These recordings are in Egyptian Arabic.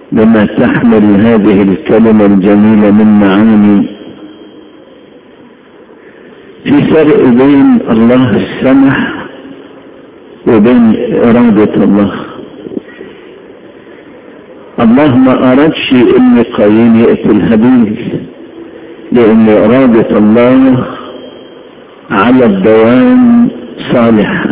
لما تحمل هذه الكلمة الجميلة من معاني في فرق بين الله السمح وبين إرادة الله الله ما أردش إن قايين يقتل هابيل لأن إرادة الله على الدوام صالحة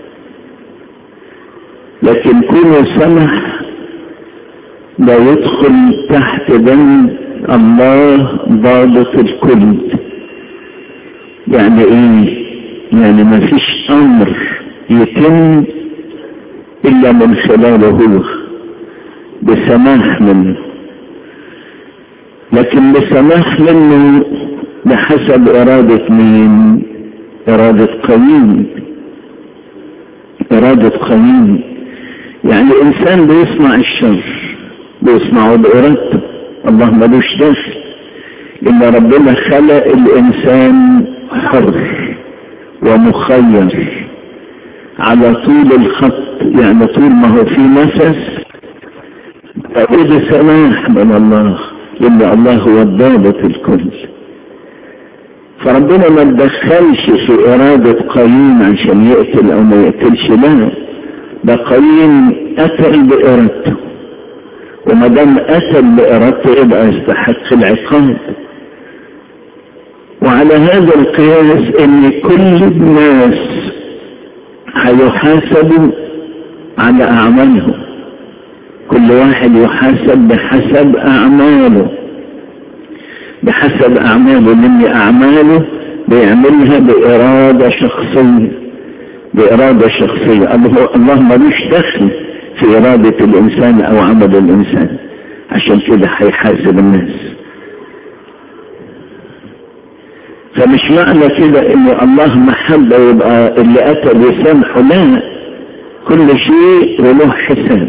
لكن كونه سمح لا يدخل تحت بند الله ضابط الكل يعني ايه يعني ما فيش امر يتم الا من خلاله هو بسماح منه لكن بسماح منه بحسب ارادة مين ارادة قويم ارادة قويم يعني الانسان بيصنع الشر بيصنعه بارادته الله ملوش دخل ان ربنا خلق الانسان حر ومخير على طول الخط يعني طول ما هو في نفس فإذا سماح من الله لأن الله هو الضابط الكل فربنا ما تدخلش في إرادة قايين عشان يقتل أو ما يقتلش لا ده قايين قتل بإرادته وما دام قتل بإرادته يبقى يستحق العقاب وعلى هذا القياس ان كل الناس هيحاسبوا على اعمالهم كل واحد يحاسب بحسب اعماله بحسب اعماله لان اعماله بيعملها بارادة شخصية بارادة شخصية الله ملوش دخل في ارادة الانسان او عمل الانسان عشان كده هيحاسب الناس فمش معنى كده ان الله محبة يبقى اللي قتل يسامحه لا كل شيء وله حساب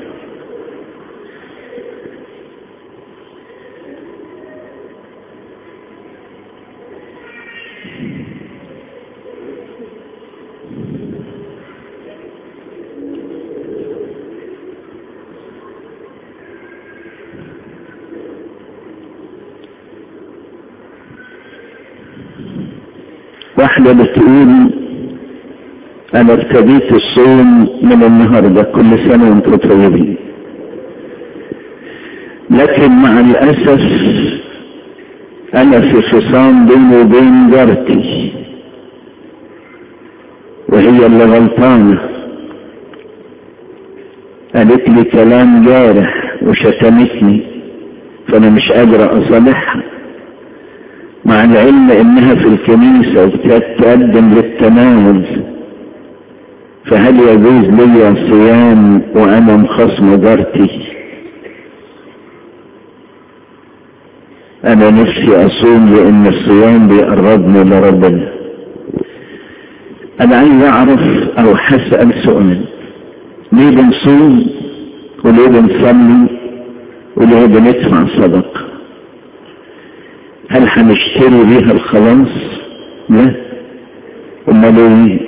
واحدة بتقول انا ابتديت الصوم من النهاردة كل سنة وانتم طيبين لكن مع الاسف انا في خصام بيني وبين جارتي وهي اللي غلطانة قالت لي كلام جارح وشتمتني فانا مش قادرة اصالحها مع العلم انها في الكنيسة وبتقدم للتناول فهل يجوز لي صيام وانا مخصم جارتي انا نفسي اصوم لان الصيام بيقربني لربنا انا عايز اعرف او هسأل سؤال ليه بنصوم وليه بنصلي وليه بندفع صدقه هل هنشتري بيها الخلاص لا امال ايه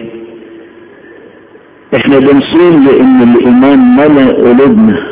احنا بنصوم لان الايمان ملا قلوبنا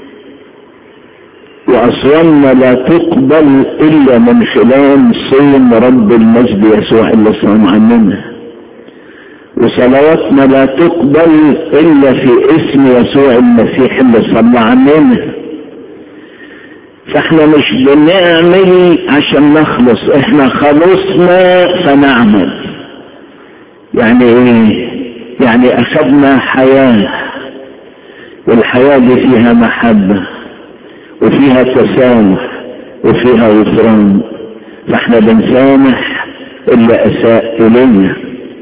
واصوامنا لا تقبل الا من خلال صوم رب المجد يسوع اللي صام عننا وصلواتنا لا تقبل الا في اسم يسوع المسيح اللي صلى عننا فاحنا مش بنعمل عشان نخلص احنا خلصنا فنعمل يعني ايه يعني اخذنا حياة والحياة دي فيها محبة وفيها تسامح وفيها غفران فاحنا بنسامح اللي اساء الينا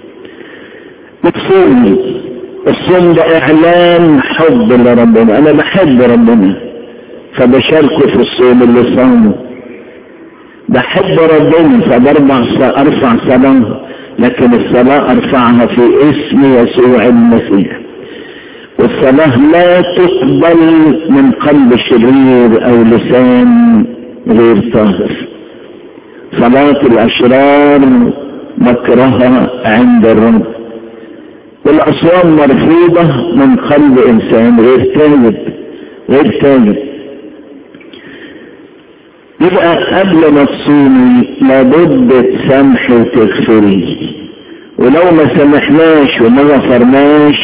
بتصوم الصوم ده اعلان حب لربنا انا بحب ربنا فبشاركه في الصوم اللي صامه بحب ربنا فبرفع ارفع صلاه لكن الصلاة ارفعها في اسم يسوع المسيح والصلاة لا تقبل من قلب شرير او لسان غير طاهر صلاة الاشرار مكرهة عند الرب والاصوام مرفوضة من قلب انسان غير تاجد غير تاجد يبقى قبل ما تصومي لابد تسامحي وتغفري ولو ما سامحناش وما غفرناش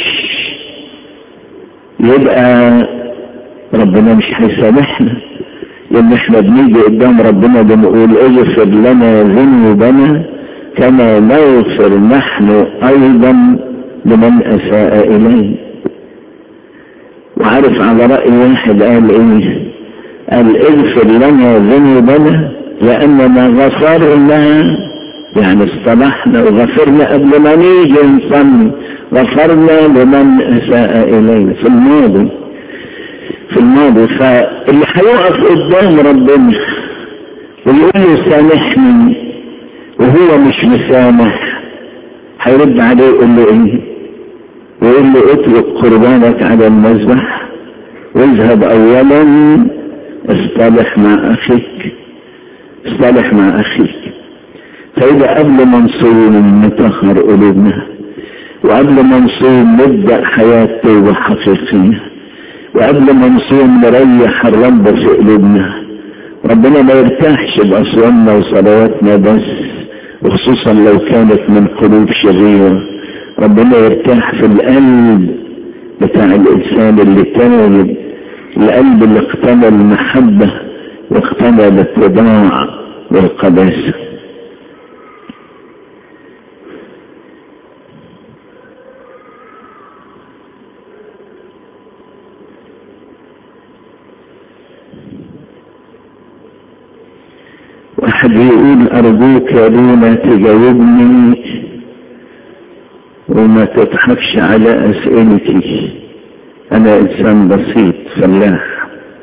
يبقى ربنا مش هيسامحنا لان احنا بنيجي قدام ربنا بنقول اغفر لنا ذنوبنا كما نغفر نحن ايضا لمن اساء اليه وعارف على رأي واحد قال ايه قال اغفر لنا ذنوبنا لاننا غفرنا يعني اصطلحنا وغفرنا قبل ما نيجي نصلي غفرنا لمن اساء الينا في الماضي في الماضي فاللي هيقف قدام ربنا ويقول له سامحني وهو مش مسامح هيرد عليه يقول له ايه ويقول له اترك قربانك على المذبح واذهب اولا اصطلح مع اخيك اصطلح مع اخيك فاذا قبل ما نصوم نطهر قلوبنا وقبل ما نصوم نبدا حياه توبه حقيقيه وقبل ما نصوم نريح الرب في قلوبنا ربنا ما يرتاحش بأصوامنا وصلواتنا بس وخصوصا لو كانت من قلوب شريرة ربنا يرتاح في القلب بتاع الإنسان اللي تايب القلب اللي اقتنى المحبة واقتنى الاتباع والقداسة واحد يقول ارجوك يا لونا تجاوبني وما تضحكش على اسئلتي انا انسان بسيط فلاح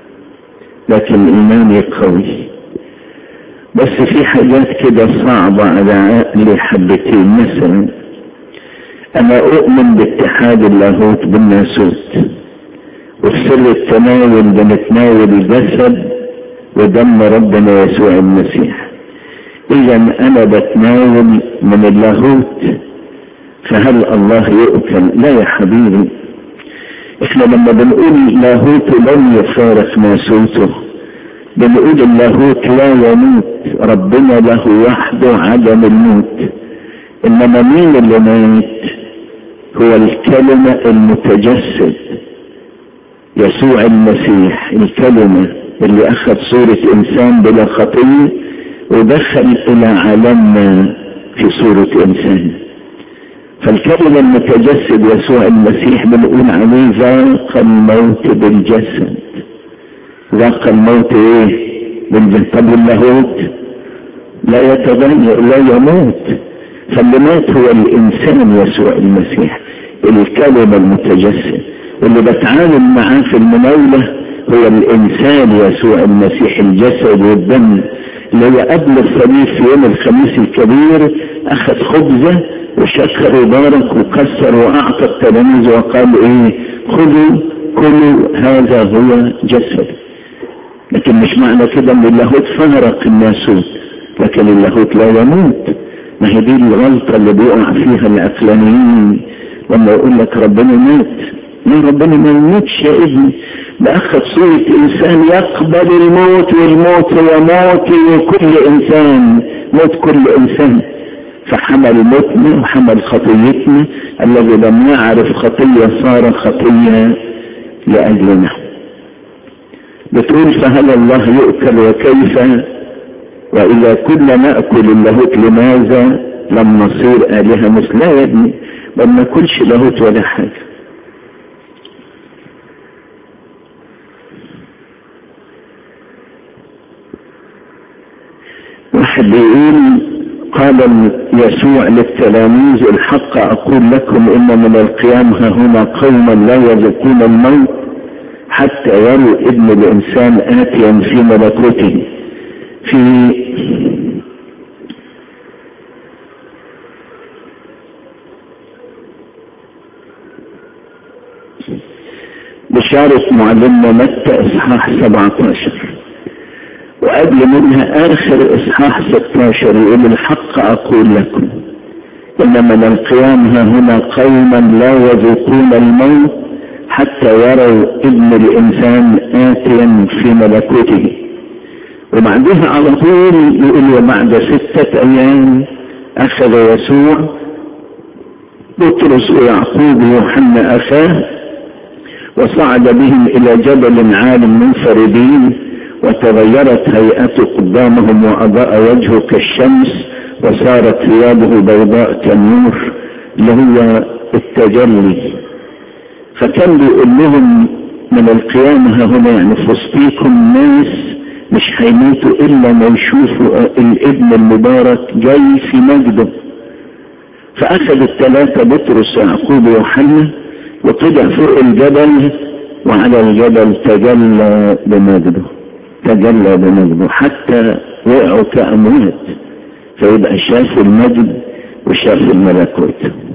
لكن ايماني قوي بس في حاجات كده صعبة على عقلي حبتين مثلا انا اؤمن باتحاد اللاهوت بالناسوت وفي سر التناول بنتناول الجسد ودم ربنا يسوع المسيح اذا انا بتناول من اللاهوت فهل الله يؤكل لا يا حبيبي احنا لما بنقول لاهوت لن يفارق ناسوته بنقول اللاهوت لا يموت ربنا له وحده عدم الموت انما مين اللي ميت هو الكلمة المتجسد يسوع المسيح الكلمة اللي اخذ صورة انسان بلا خطية ودخل الى عالمنا في صورة انسان فالكلمة المتجسد يسوع المسيح بنقول عليه ذاق الموت بالجسد ذاق الموت ايه بالجسد طب اللاهوت لا يتغير لا يموت فاللي مات هو الانسان يسوع المسيح الكلمة المتجسد اللي بتعامل معاه في المناولة هو الانسان يسوع المسيح الجسد والدم اللي هو قبل الصليب في يوم الخميس الكبير اخذ خبزه وشكر وبارك وكسر واعطى التلاميذ وقال ايه خذوا كلوا هذا هو جسد لكن مش معنى كده ان اللاهوت فارق الناسوت لكن اللاهوت لا يموت ما هي دي الغلطه اللي بيقع فيها العقلانيين لما يقول لك ربنا مات لا ربنا ما يموتش يا ابني ده اخذ صورة انسان يقبل الموت والموت هو موتي وكل انسان موت كل انسان فحمل موتنا وحمل خطيتنا الذي لم يعرف خطية صار خطية لأجلنا بتقول فهل الله يؤكل وكيف وإذا كنا نأكل اللاهوت لماذا لم نصير آلهة مثل لا يا ابني ما بناكلش لاهوت ولا حاجة واحد بيقول قال يسوع للتلاميذ الحق أقول لكم إن من القيام ها هنا قوما لا يذوقون الموت حتى يروا ابن الإنسان آتيا في ملكوته في بشارة معلمنا متى إصحاح 17 وقبل منها آخر إصحاح 16 يقول الحق أقول لكم إن من القيام ها هنا قوما لا يذوقون الموت حتى يروا ابن الإنسان آتيا في ملكوته وبعدها على طول يقول وبعد ستة أيام أخذ يسوع بطرس ويعقوب ويوحنا أخاه وصعد بهم إلى جبل عال منفردين وتغيرت هيئته قدامهم وأضاء وجهه كالشمس وصارت ثيابه بيضاء كالنور اللي هو التجلي فكان بيقول لهم من القيامة هنا يعني في وسطيكم ناس مش هيموتوا إلا ما يشوفوا الابن المبارك جاي في مجده فأخذ الثلاثة بطرس ويعقوب ويوحنا وطلع فوق الجبل وعلى الجبل تجلى بمجده تجلى بمجده حتى وقعوا كأموات فيبقى شاف المجد وشاف الملكوت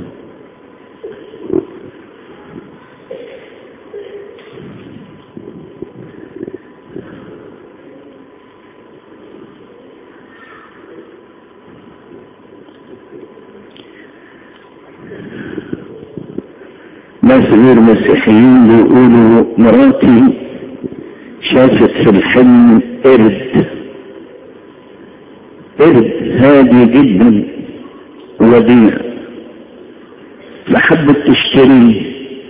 ناس غير مسيحيين بيقولوا مراتي شافت في الحلم قرد قرد هادي جدا وديع فحبت تشتريه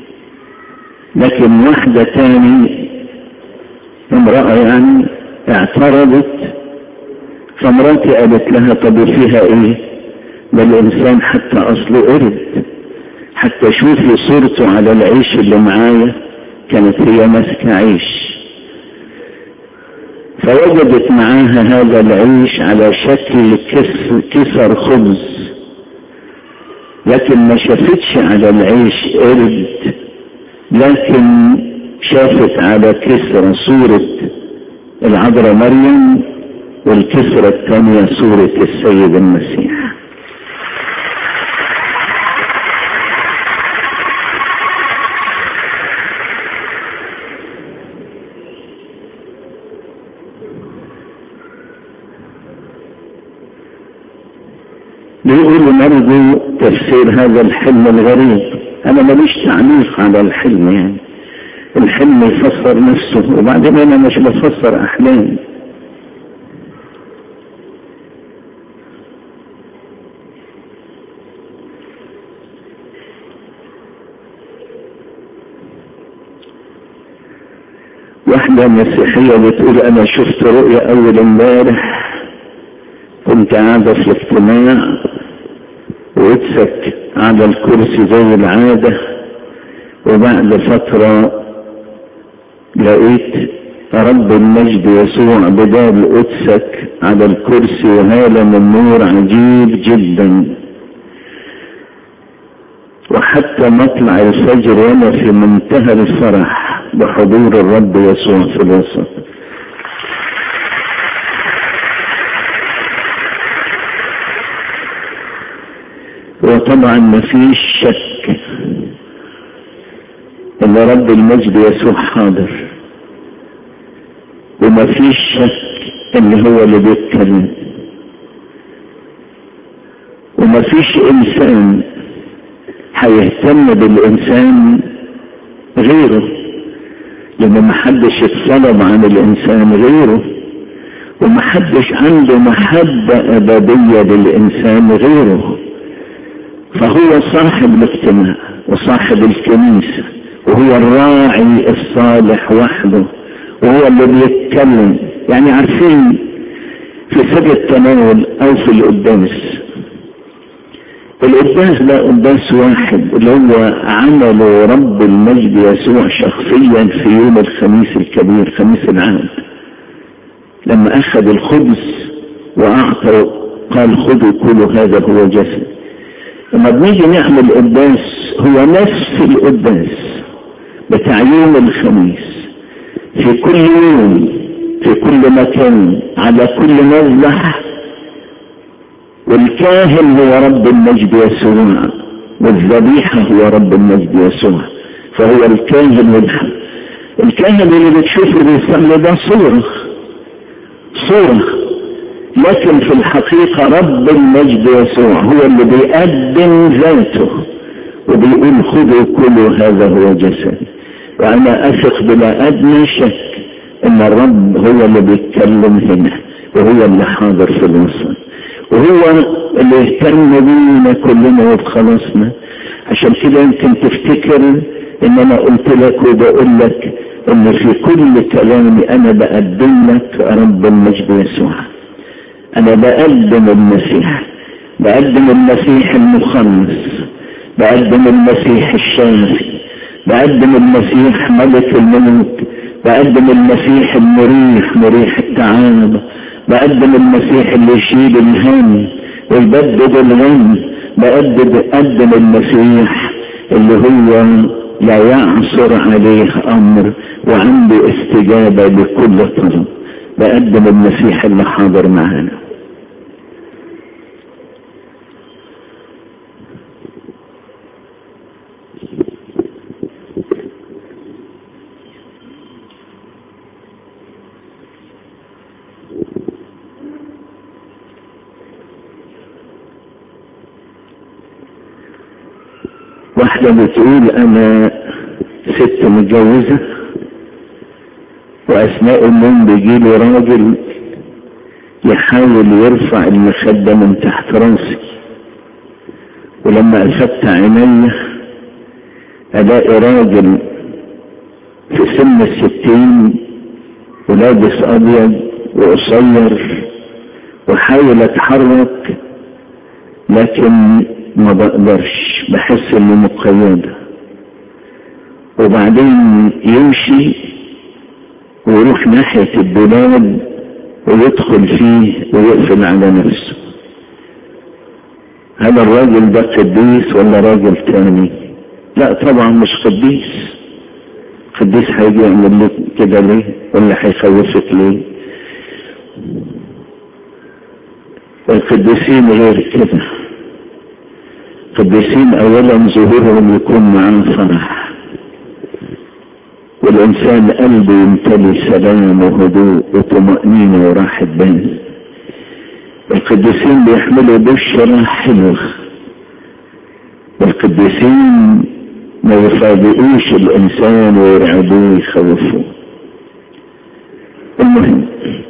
لكن واحدة تاني امرأة يعني اعترضت فمراتي قالت لها طب فيها ايه ده الانسان حتى اصله قرد حتى شوفي صورته على العيش اللي معايا كانت هي ماسكة عيش فوجدت معاها هذا العيش على شكل كسر خبز لكن ما شافتش على العيش قرد لكن شافت على كسرة صورة العذراء مريم والكسرة الثانية صورة السيد المسيح بيقولوا نرجو تفسير هذا الحلم الغريب انا ماليش تعليق على الحلم يعني الحلم يفسر نفسه وبعدين انا مش بفسر احلام واحدة مسيحية بتقول انا شفت رؤية اول امبارح كنت قاعدة في اجتماع واتسك على الكرسي زي العادة وبعد فترة لقيت رب المجد يسوع بدال قدسك على الكرسي وهالة من نور عجيب جدا وحتى مطلع الفجر وانا في منتهى الفرح بحضور الرب يسوع في الوسط وطبعا ما فيش شك ان رب المجد يسوع حاضر وما فيش شك ان هو اللي بيتكلم وما فيش انسان هيهتم بالانسان غيره لان ما حدش اتصلب عن الانسان غيره وما حدش عنده محبة ابدية للانسان غيره فهو صاحب الاجتماع وصاحب الكنيسة وهو الراعي الصالح وحده وهو اللي بيتكلم يعني عارفين في سر التناول او في القداس القداس ده قداس واحد اللي هو عمله رب المجد يسوع شخصيا في يوم الخميس الكبير خميس العهد لما اخذ الخبز واعطى قال خذوا كل هذا هو جسد لما بنيجي نعمل قداس هو نفس القداس بتاع يوم الخميس في كل يوم في كل مكان على كل مذبح والكاهن هو رب المجد يسوع والذبيحة هو رب المجد يسوع فهو الكاهن والحق الكاهن اللي بتشوفه بيصلي ده صورة صورة لكن في الحقيقة رب المجد يسوع هو اللي بيقدم ذاته وبيقول خذوا كلوا هذا هو جسد وأنا أثق بلا أدنى شك ان الرب هو اللي بيتكلم هنا وهو اللي حاضر في الوسط وهو اللي يهتم بينا كلنا وبخلاصنا عشان كده يمكن تفتكر ان انا قلت لك وبقول لك ان في كل كلامي انا بقدم لك رب المجد يسوع انا بقدم المسيح بقدم المسيح المخلص بقدم المسيح الشافي بقدم المسيح ملك الملوك بقدم المسيح المريح مريح التعب بقدم المسيح اللي يشيل الهم ويبدد الغم بقدم بقدم المسيح اللي هو لا يعصر عليه امر وعنده استجابة لكل طلب بقدم المسيح اللي حاضر معانا واحدة بتقول انا ست متجوزة واثناء النوم بيجيلي راجل يحاول يرفع المخدة من تحت راسي ولما افتح عيني الاقي راجل في سن الستين ولابس ابيض وقصير وحاول اتحرك لكن ما بقدرش بحس انه مقيدة وبعدين يمشي ويروح ناحية الدولاب ويدخل فيه ويقفل على نفسه هل الراجل ده قديس ولا راجل تاني لا طبعا مش قديس قديس هيجي يعمل لك كده ليه ولا هيخوفك ليه القديسين غير كده القديسين اولا ظهورهم يكون معاه فرح والانسان قلبه يمتلي سلام وهدوء وطمأنينة وراحة بال القديسين بيحملوا بشرة حلوة والقديسين ما يفاجئوش الانسان ويرعبوه ويخوفوه المهم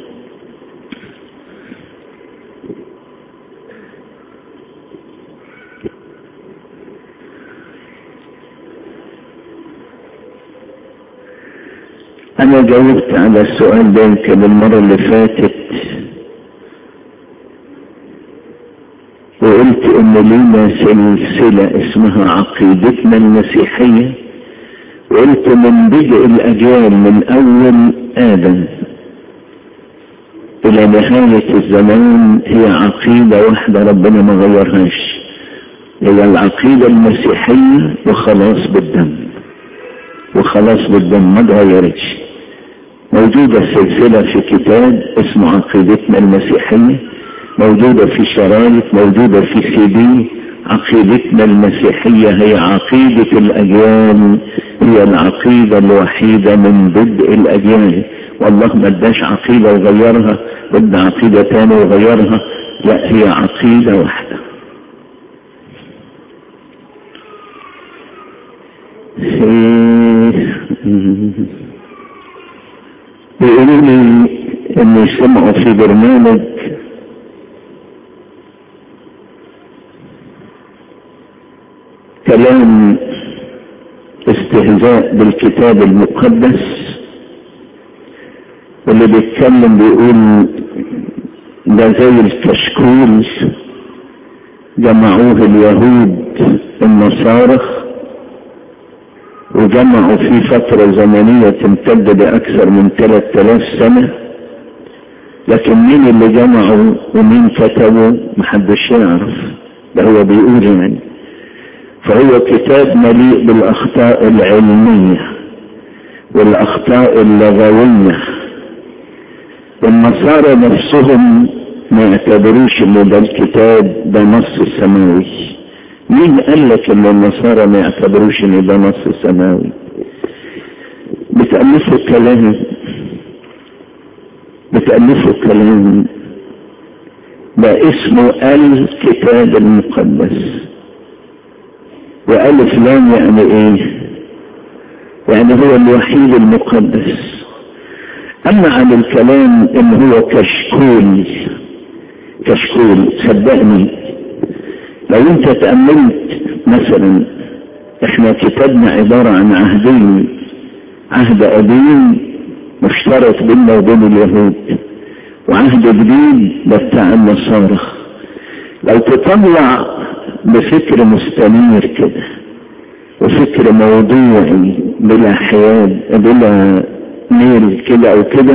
انا جاوبت على السؤال ده يمكن المرة اللي فاتت وقلت ان لينا سلسلة اسمها عقيدتنا المسيحية وقلت من بدء الاجيال من اول ادم الى نهاية الزمان هي عقيدة واحدة ربنا ما غيرهاش هي العقيدة المسيحية وخلاص بالدم وخلاص بالدم ما تغيرتش موجودة سلسلة في كتاب اسمه عقيدتنا المسيحية موجودة في شرايط موجودة في سي دي عقيدتنا المسيحية هي عقيدة الأجيال هي العقيدة الوحيدة من بدء الأجيال والله ما اداش عقيدة وغيرها ادى عقيدة تانية وغيرها لا هي عقيدة واحدة بيقولوا لي ان سمعوا في برنامج كلام استهزاء بالكتاب المقدس واللي بيتكلم بيقول ده زي الكشكول جمعوه اليهود النصارى وجمعوا في فترة زمنية تمتد لأكثر من 3000 سنة لكن مين اللي جمعوا ومين كتبوا محدش يعرف ده هو بيقول يعني فهو كتاب مليء بالأخطاء العلمية والأخطاء اللغوية والنصارى نفسهم ما يعتبروش ان ده الكتاب ده نص سماوي مين قال لك ان النصارى ما يعتبروش ان ده نص سماوي بتألفوا كلام بتألفوا كلام ده اسمه الكتاب المقدس وألف لام يعني ايه يعني هو الوحيد المقدس اما عن الكلام ان هو كشكول كشكول صدقني لو انت تأملت مثلا احنا كتابنا عبارة عن عهدين عهد قديم مشترك بيننا وبين اليهود وعهد جديد ده بتاع النصارى لو تطلع بفكر مستنير كده وفكر موضوعي بلا حياد بلا ميل كده او كده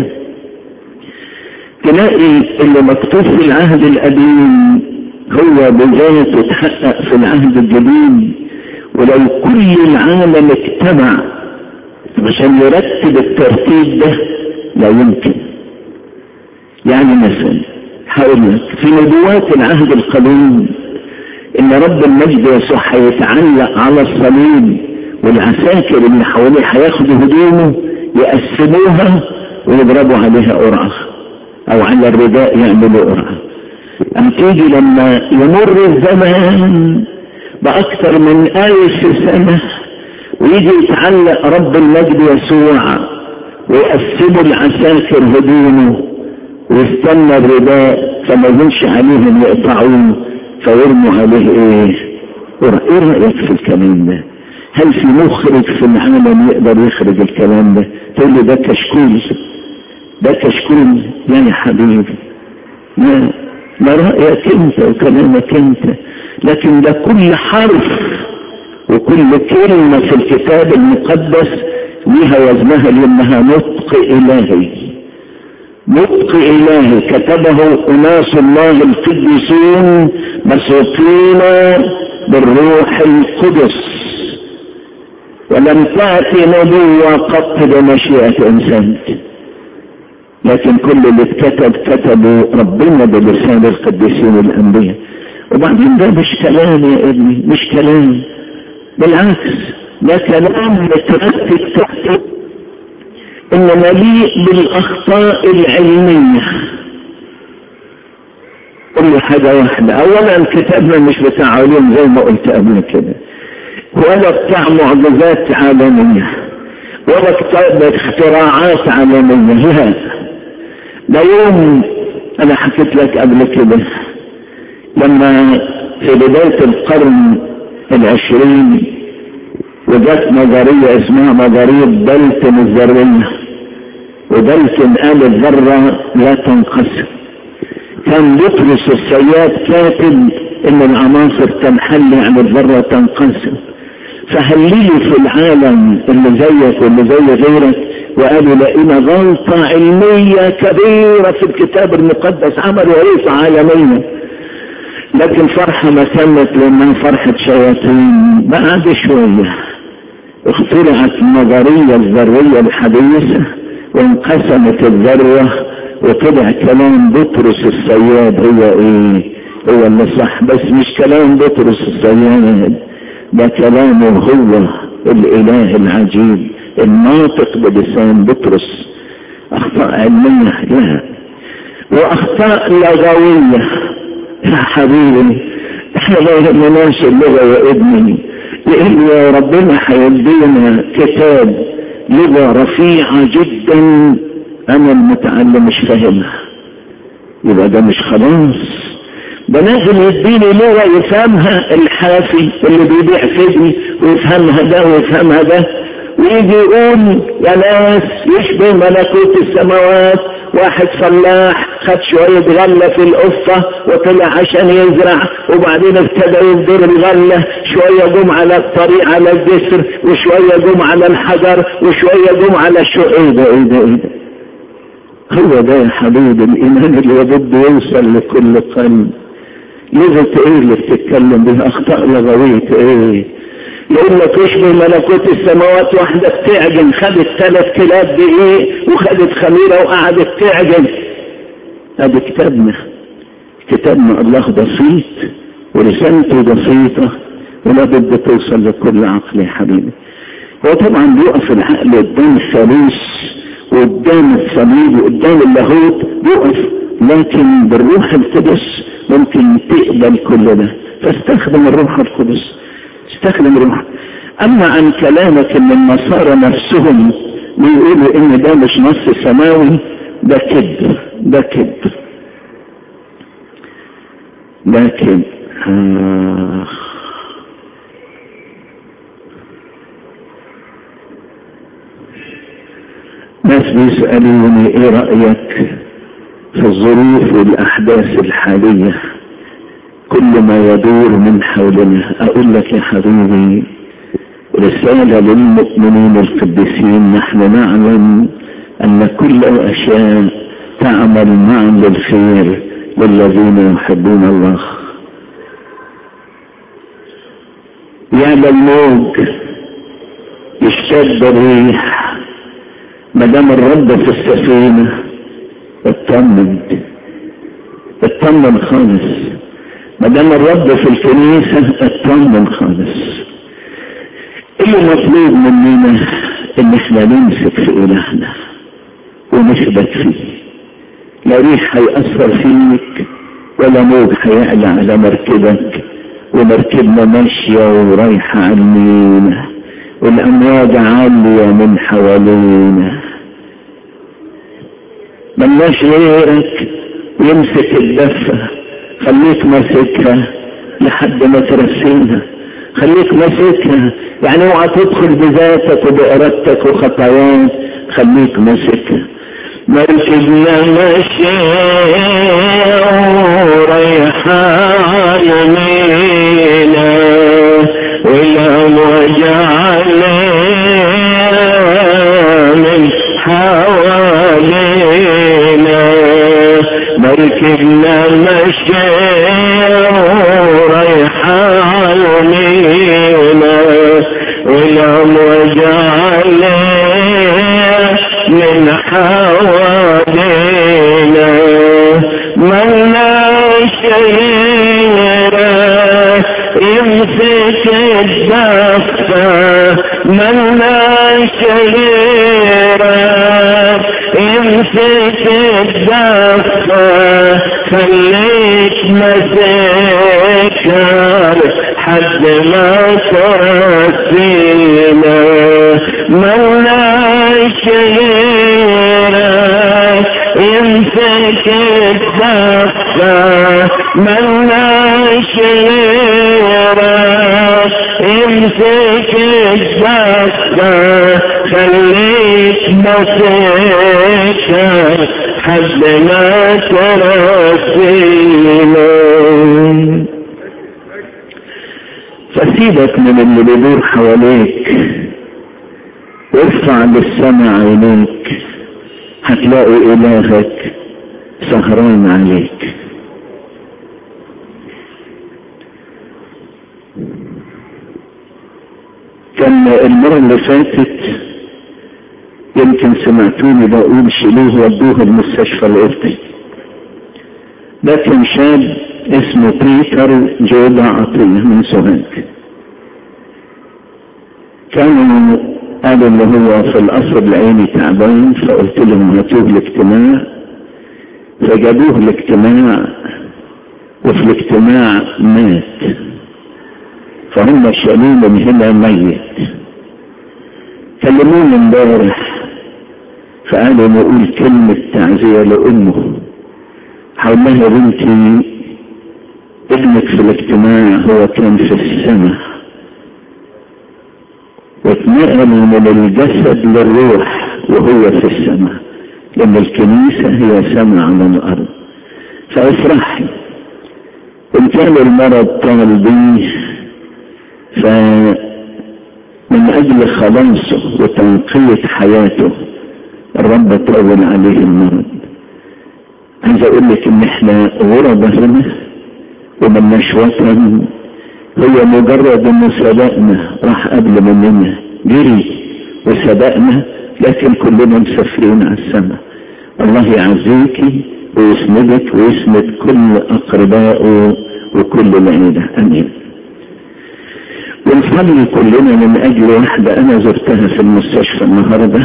تلاقي اللي مكتوب في العهد القديم هو بذاته اتحقق في العهد الجديد ولو كل العالم اجتمع عشان يرتب الترتيب ده لا يمكن يعني مثلا هقول لك في نبوات العهد القديم ان رب المجد يسوع هيتعلق على الصليب والعساكر اللي حواليه هياخدوا هدومه يقسموها ويضربوا عليها قرعه او على الرداء يعملوا قرعه أم تيجي لما يمر الزمان بأكثر من ألف سنة ويجي يتعلق رب المجد يسوع ويقسموا العساكر هدومه ويستنى الرداء فما يجنش عليهم يقطعوه فيرموا عليه ايه ايه رأيك في الكلام ده هل في مخرج في العالم يقدر يخرج الكلام ده تقول لي ده كشكول ده كشكول يعني حبيبي ما ما رأيك انت وكلامك انت لكن ده كل حرف وكل كلمة في الكتاب المقدس لها وزنها لانها نطق الهي نطق الهي كتبه اناس الله القديسون مسوقين بالروح القدس ولم تأتي نبوة قط بمشيئة انسان لكن كل اللي اتكتب كتبوا ربنا بلسان القديسين والانبياء وبعدين ده مش كلام يا ابني مش كلام بالعكس ده كلام مترتب تحته انه مليء بالاخطاء العلمية كل حاجة واحدة اولا كتابنا مش بتاع علوم زي ما قلت قبل كده ولا بتاع معجزات عالمية ولا كتاب اختراعات عالمية لا ده يوم انا حكيت لك قبل كده لما في بداية القرن العشرين وجت نظرية اسمها نظرية دلتن الذرية ودلتن قال الذرة لا تنقسم كان بطرس الصياد كاتب ان العناصر تنحل يعني الذرة تنقسم فهللوا في العالم اللي زيك واللي زي غيرك وقالوا لقينا غلطة علمية كبيرة في الكتاب المقدس عملوا عريفة عالمية لكن فرحة ما تمت لأنها فرحة شياطين بعد شوية اخترعت النظرية الذرية الحديثة وانقسمت الذرة وطلع كلام بطرس الصياد هو ايه هو اللي صح بس مش كلام بطرس الصياد ده كلامه هو الاله العجيب الناطق بلسان بطرس اخطاء علمية لا واخطاء لغوية يا حبيبي احنا ما يهمناش اللغة يا ابني لان ربنا هيدينا كتاب لغة رفيعة جدا انا المتعلم مش فاهمها يبقى ده مش خلاص ده لازم يديني لغة يفهمها الحافي اللي بيبيع فدني ويفهمها ده ويفهمها ده ويجي يقول يا ناس يشبه ملكوت السماوات واحد فلاح خد شوية غلة في القفة وطلع عشان يزرع وبعدين ابتدى يبدر الغلة شوية جم على الطريق على الجسر وشوية جم على الحجر وشوية جم على شو ايه ده ايه ده ايه ده هو ده يا حبيبي الايمان اللي بده يوصل لكل قلب لغة ايه اللي بتتكلم بها اخطاء لغوية ايه يقول لك يشبه ملكوت السماوات واحدة بتعجن خدت ثلاث كلاب دقيق وخدت خميرة وقعدت تعجن ادي كتابنا كتابنا الله بسيط ورسالته بسيطة ولا بد توصل لكل عقل يا حبيبي هو طبعا بيقف العقل قدام الثالوث وقدام الصليب وقدام اللاهوت بيقف لكن بالروح القدس ممكن تقبل كل ده فاستخدم الروح القدس استخدم الروح اما عن كلامك ان النصارى نفسهم بيقولوا ان ده مش نص سماوي ده كذب ده كذب ده كذب آه. ناس بيسألوني ايه رأيك في الظروف والأحداث الحالية كل ما يدور من حولنا أقول لك يا حبيبي رسالة للمؤمنين القديسين نحن نعلم أن كل الأشياء تعمل معا للخير للذين يحبون الله يا الموج يشتد الريح ما دام الرب في السفينه اطمن اطمن خالص ما دام الرب في الكنيسة اطمن خالص اللي مطلوب مننا ان احنا نمسك في الهنا ونثبت فيه لا ريح هيأثر فيك ولا موج هيعلى على مركبك ومركبنا ماشية ورايحة عنينا والأمواج عالية من حوالينا ملناش غيرك يمسك الدفة خليك ماسكها لحد ما ترسيها خليك ماسكها يعني اوعى تدخل بذاتك وبإرادتك وخطاياك خليك ماسكها مركبنا ماشي ورايحة يمينا والأمواج علينا من حوالينا مركبنا ماشي ورايحة يمينا والأمواج علينا من حوالينا من لا شيرا يمسك الدفة من لا شيرا يمسك الدفة خليك مسكر حد ما ترسينا من لا شيرا يمسك الدفة من لا شيرا يمسك الدفة خليك مسكر حد ما ترسينا فسيبك من اللي بيدور حواليك وارفع للسماء عينيك هتلاقي إلهك سهران عليك كان المرة اللي فاتت يمكن سمعتوني بقول شيلوه ودوه المستشفى القبطي ده كان شاب اسمه بيتر جودا عطية من سوهاج كانوا قالوا اللي هو في القصر العيني تعبان فقلت لهم هاتوه الاجتماع فجابوه الاجتماع وفي الاجتماع مات فهم شالوه من هنا ميت كلموني امبارح فقالوا نقول كلمة تعزية لأمه حول لها بنتي ابنك في الاجتماع هو كان في السماء واتنقل من الجسد للروح وهو في السماء لأن الكنيسة هي سماء على الأرض فافرحي إن كان المرض طال بيه فمن أجل خلاصه وتنقية حياته الرب طول عليه المرض عايز أقول لك إن إحنا غربة هنا وملناش وطن هو مجرد إنه سبقنا راح قبل مننا جري وسبقنا لكن كلنا مسافرين على السماء الله يعزيكي ويسندك ويسند كل أقربائه وكل العيلة أمين ونصلي كلنا من أجل واحدة أنا زرتها في المستشفى النهاردة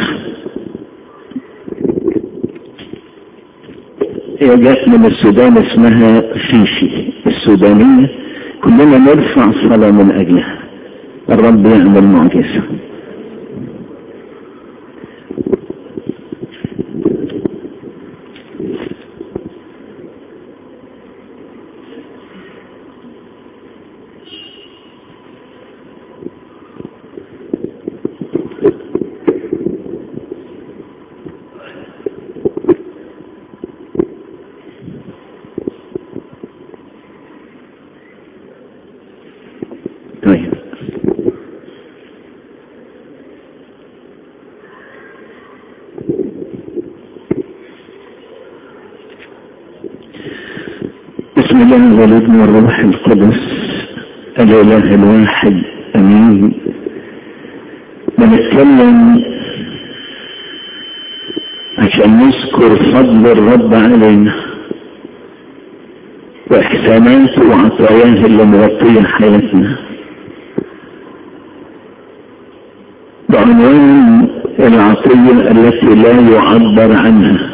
هي جات من السودان اسمها فيفي السودانية كلنا نرفع صلاة من أجلها الرب يعمل معجزة بسم الله والابن والروح القدس الاله الواحد امين بنتكلم عشان نذكر فضل الرب علينا واحساناته وعطاياه اللي مغطيه حياتنا بعنوان العطيه التي لا يعبر عنها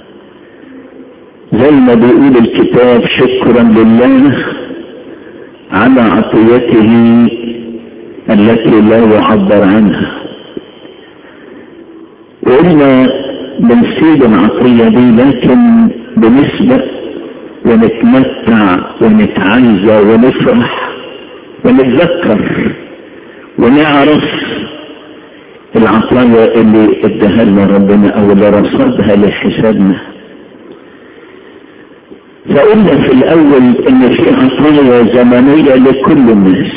زي ما بيقول الكتاب شكرا لله على عطيته التي لا يعبر عنها وقلنا بنسيب العطية دي لكن بنسبق ونتمتع ونتعزى ونفرح ونتذكر ونعرف العطايا اللي اداها لنا ربنا او اللي رصدها لحسابنا فقلنا في الاول ان في عطايا زمنية لكل الناس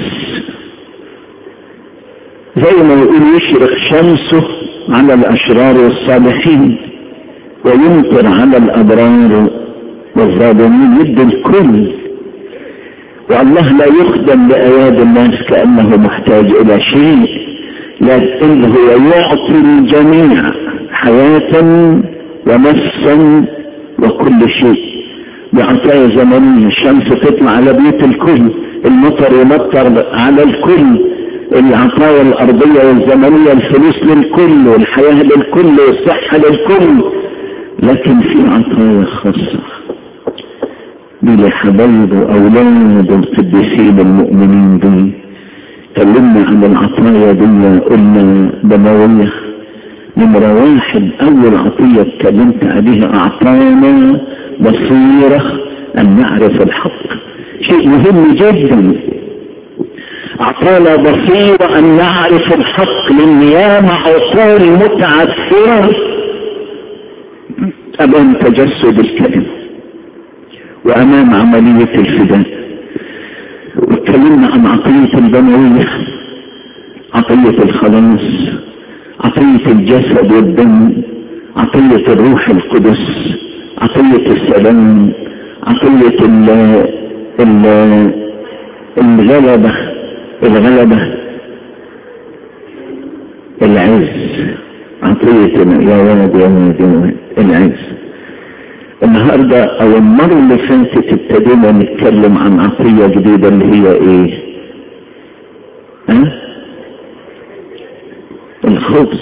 زي ما يقول يشرق شمسه على الاشرار والصالحين ويمطر على الابرار والظالمين يد الكل والله لا يخدم باياد الناس كانه محتاج الى شيء لكن هو يعطي الجميع حياة ونفسا وكل شيء بعطايا زمنية الشمس تطلع على بيت الكل المطر يمطر على الكل العطايا الأرضية والزمنية الفلوس للكل والحياة للكل والصحة للكل لكن في عطايا خاصة دي لحبايب وأولاد القديسين المؤمنين دي كلمنا عن العطايا دي قلنا دموية نمرة واحد أول عطية اتكلمت عليها أعطانا بصيرة أن نعرف الحق شيء مهم جدا أعطانا بصيرة أن نعرف الحق لأن ياما عقول متعثرة أمام تجسد الكلمة وأمام عملية الفداء واتكلمنا عن عطية البنوية عطية الخلاص عطية الجسد والدم عطية الروح القدس عطية السلام عطية ال ال الغلبة الغلبة العز عطية يا ولد يا ولد يا ولد العز النهاردة او المرة اللي فاتت ابتدينا نتكلم عن عطية جديدة اللي هي ايه ها الخبز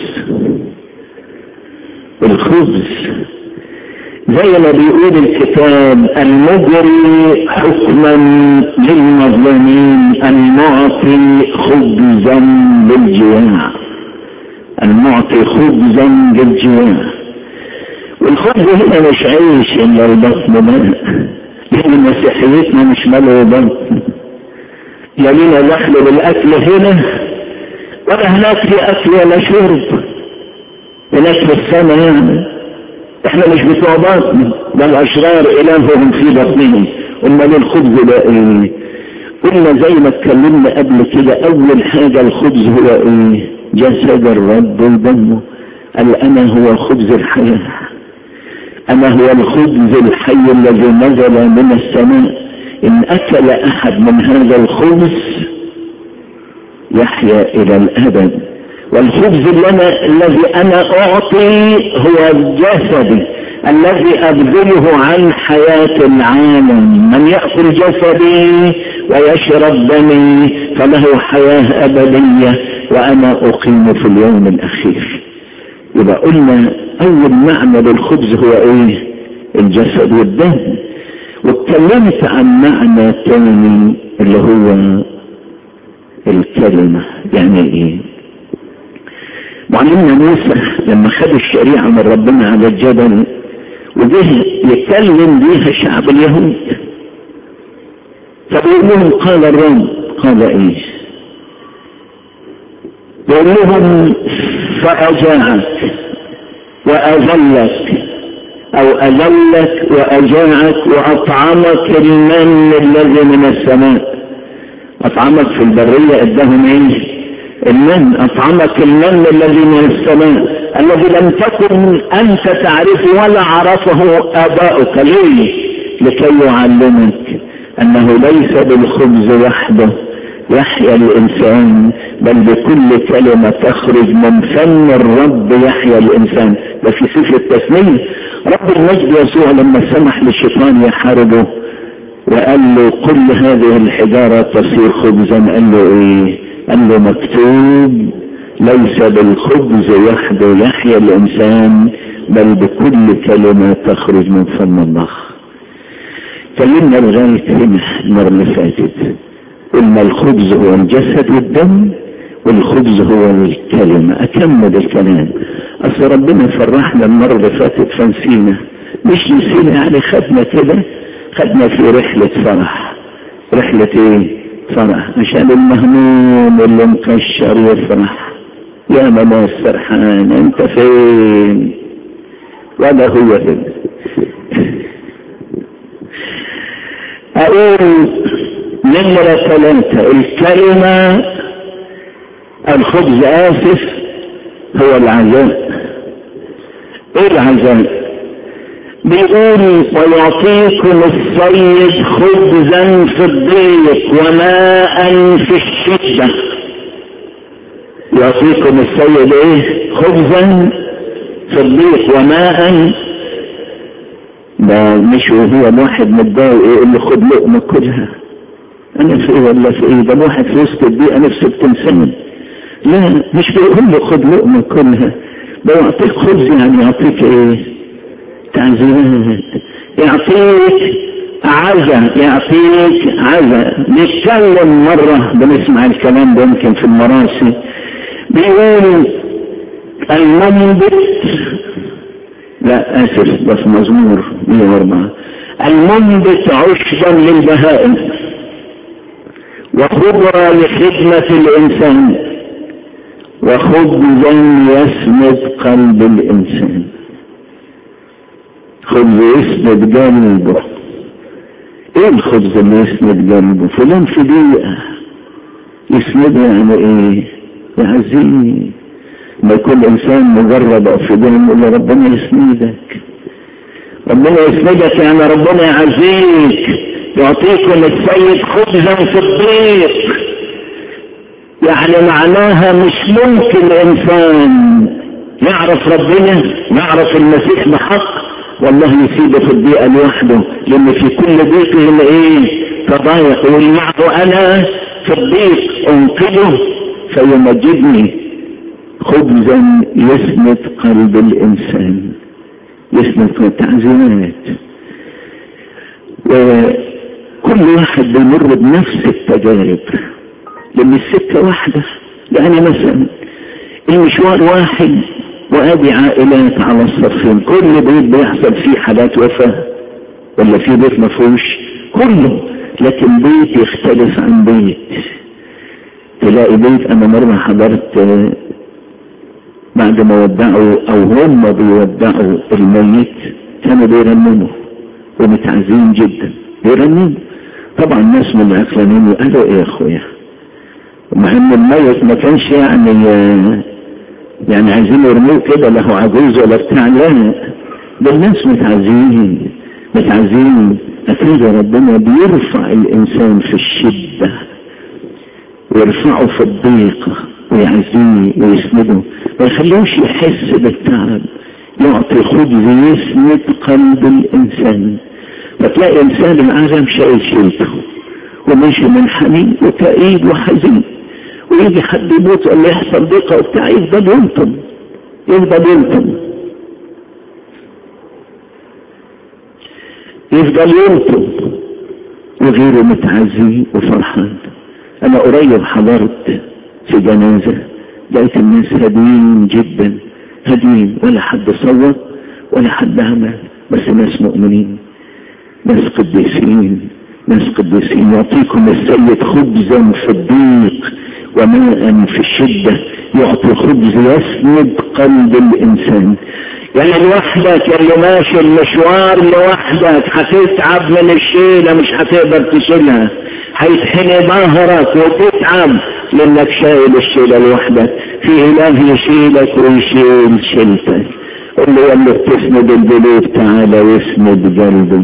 الخبز زي ما بيقول الكتاب المجري حكما للمظلومين المعطي خبزا للجواع المعطي خبزا للجواع والخبز هنا مش عيش الا البطن ده لان مسيحيتنا مش ملو بطن لا لينا دخل بالاكل هنا ولا هناك في اكل ولا شرب هناك في السماء يعني احنا مش بتوع باطن ده الاشرار الههم في بطنهم امال الخبز ده ايه قلنا زي ما اتكلمنا قبل كده اول حاجة الخبز هو ايه جسد الرب ودمه قال انا هو خبز الحياة انا هو الخبز الحي الذي نزل من السماء ان اكل احد من هذا الخبز يحيا الى الابد والخبز اللي أنا الذي انا اعطي هو جسدي الذي ابذله عن حياة العالم من يأكل جسدي ويشرب دمي فله حياة ابدية وانا اقيم في اليوم الاخير يبقى قلنا اول معنى للخبز هو ايه الجسد والدم واتكلمت عن معنى تاني اللي هو الكلمة يعني ايه معلمنا موسى لما خد الشريعة من ربنا على الجبل وجه يكلم بيها شعب اليهود فبيقول لهم قال الرب قال ايه بيقول لهم فأجاعك وأذلك أو أذلك وأجاعك وأطعمك المن الذي من السماء أطعمك في البرية ادهم ايه المن أطعمك المن الذي من السماء الذي لم تكن أنت تعرفه ولا عرفه آباؤك ليه لكي يعلمك انه ليس بالخبز وحده يحيا الانسان بل بكل كلمة تخرج من فم الرب يحيا الانسان ده في سفر التثنية رب المجد يسوع لما سمح للشيطان يحاربه وقال له كل هذه الحجارة تصير خبزا قال له ايه قال له مكتوب ليس بالخبز وحده يحيا الانسان بل بكل كلمة تخرج من فم الله كلمنا لغاية هنا المرة اللي فاتت قلنا الخبز هو الجسد والدم والخبز هو الكلمة أكمل الكلام أصل ربنا فرحنا المرة اللي فاتت فنسينا مش نسينا يعني خدنا كده خدنا في رحلة فرح رحلة ايه فرح عشان المهموم واللي مكشر يفرح يا ماما السرحان انت فين ولا هو فين اقول نمرة ثلاثة الكلمة الخبز آسف هو العزاء ايه العزاء بيقول ويعطيكم الصيد خبزا في الضيق وماء في الشدة يعطيكم الصيد ايه خبزا في الضيق وماء ده مش وهو الواحد متضايق يقول له خد لقمة كلها انا في ايه ولا في ايه ده الواحد في وسط الضيقة نفسه بتنسمن لا مش بيقول له خد لقمة كلها ده يعطيك خبز يعني يعطيك ايه تعزيات يعطيك عزا يعطيك عزا نتكلم مرة بنسمع الكلام ده يمكن في المراسي بيقول المنبت لا اسف ده في مزمور 104 المنبت عشبا للبهائم وخبرة لخدمة الإنسان وخبزا يسند قلب الإنسان خبز يسند قلبه ايه الخبز اللي يسند قلبه فلان في دقيقة يسند يعني ايه يعزيه ما يكون انسان مجرد او في دين يقول ربنا يسندك ربنا يسندك يعني ربنا يعزيك يعطيكم السيد خبزا في الضيق يعني معناها مش ممكن انسان يعرف ربنا يعرف المسيح بحق والله يسيبه في الضيقة لوحده لان في كل ضيق هنا ايه تضايق يقول معه انا في الضيق انقذه فيمجدني خبزا يسند قلب الانسان يسند تعزيمات وكل واحد بيمر بنفس التجارب لان السكة واحدة يعني مثلا المشوار واحد وادي عائلات على الصفين كل بيت بيحصل فيه حالات وفاة ولا في بيت ما فيهوش كله لكن بيت يختلف عن بيت تلاقي بيت انا مرة حضرت بعد ما ودعوا او هم بيودعوا الميت كانوا بيرنموا ومتعزين جدا بيرنموا طبعا الناس من العقلانيين قالوا ايه يا اخويا مع ان الميت ما كانش يعني يعني عايزين يرموه كده له عجوز ولا بتاع لا ده الناس متعزين متعزين اكيد ربنا بيرفع الانسان في الشدة ويرفعه في الضيقة ويعزيه ويسنده ما يخلوش يحس بالتعب يعطي خبز يسند قلب الانسان فتلاقي انسان العالم شايل شيلته وماشي من حنين وكئيب وحزين ويجي حد يموت ولا يحصل ضيقه وبتاع يفضل يلطم يفضل يلطم يفضل يلطم وغيره متعزي وفرحان انا قريب حضرت في جنازة لقيت الناس هاديين جدا هاديين ولا حد صوت ولا حد عمل بس ناس مؤمنين ناس قديسين ناس قديسين يعطيكم السيد خبزا في الضيق وماء في الشدة يعطي خبز يسند قلب الإنسان يعني لوحدك اللي ماشي المشوار لوحدك هتتعب من الشيلة مش هتقدر تشيلها هيتحني ظهرك وتتعب لانك شايل الشيلة لوحدك في اله يشيلك ويشيل شيلتك قل له يا اللي بتسند القلوب تعالى واسند قلبي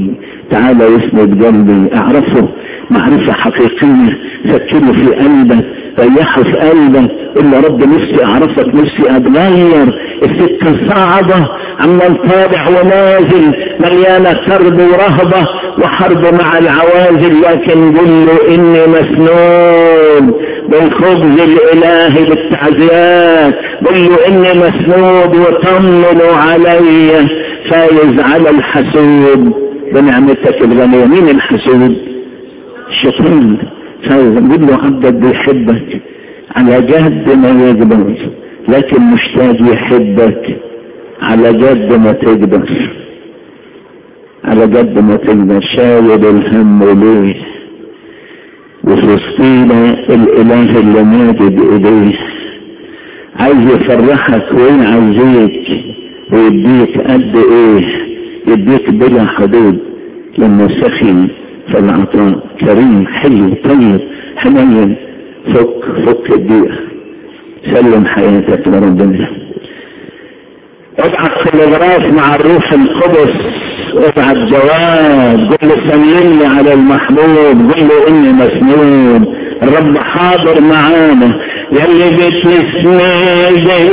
تعالى يسند قلبي اعرفه معرفة حقيقية سكنه في قلبك ريحه في قلبك الا رب نفسي اعرفك نفسي اتغير السكة صعبة عمال طالع ونازل مليانة كرب ورهبة وحرب مع العوازل لكن قل له اني مسنون بالخبز الالهي بالتعزيات قل له اني مسنود وطمنوا علي فايز على الحسود بنعمتك الغنية مين الحسود الشيطان فايز قل له عبدك بيحبك على قد ما يقدر لكن مشتاق يحبك على قد ما تقدر على قد ما تقدر شايل الهم ليه وفي وسطينا الاله اللي ماجد ايديه عايز يفرحك ويعزيك ويديك قد ايه يديك بلا حدود لما سخن في العطاء كريم حلو طيب حنين فك فك الدقيقة سلم حياتك لربنا ابعت تلغراف مع الروح القدس ابعت جواب قل له سلمني على المحبوب قل له اني مسنون الرب حاضر معانا يلي بتسمي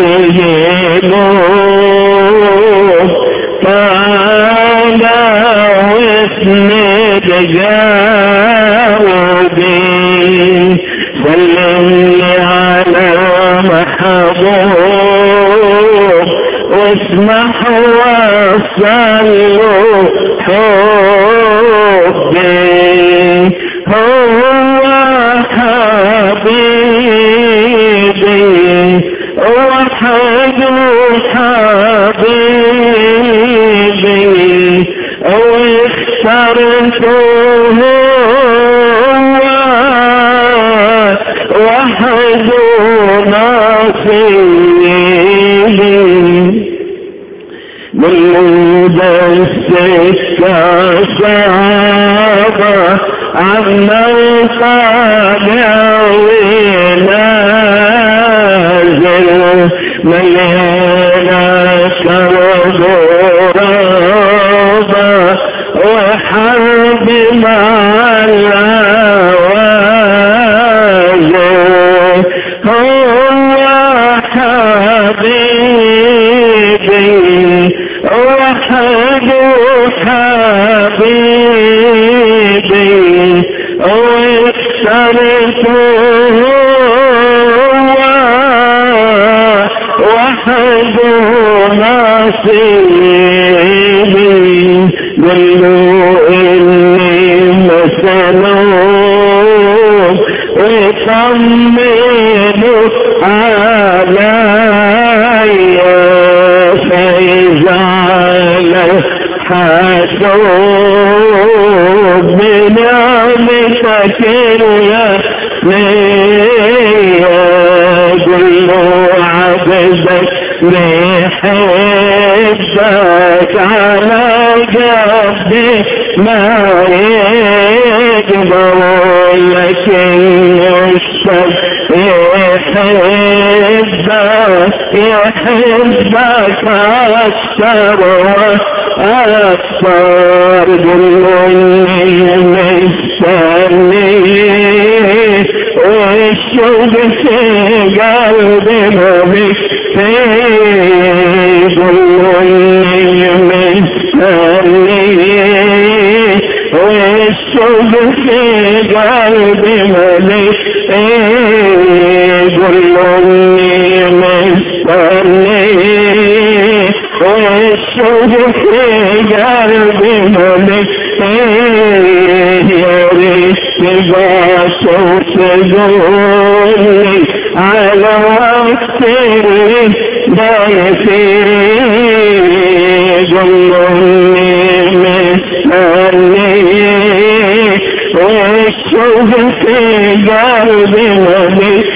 جيبوب تعالى واسند جاوبي سلمني على محبوب واسمح وصلوا حبي هو حبيبي وحد حبيبي واخترته وحد نصيبي من السكة صعبة عما الطالع ونازل مليانة كربورة وحرب مع العوازل هو حبيبي وحد حبيبي واخترته وحد نصيبي قلوا اني مسلوب وطمنوا علي فيجعل حسوب بنعمتك اليمنية قلوا عبدك بيحبك على قد ما يقدر لكن الشر يحبك يحبك أكثر وأكثر قلوني مستني والشوق في قلبي مبك قلوني مستني والشوق في قلبي مبك قلوني مستني والشوق في قلبي مبك يا ريت تبعت وتقولي على وقت اللي ضايفي قلوني مستني والشوق في قلبي مبك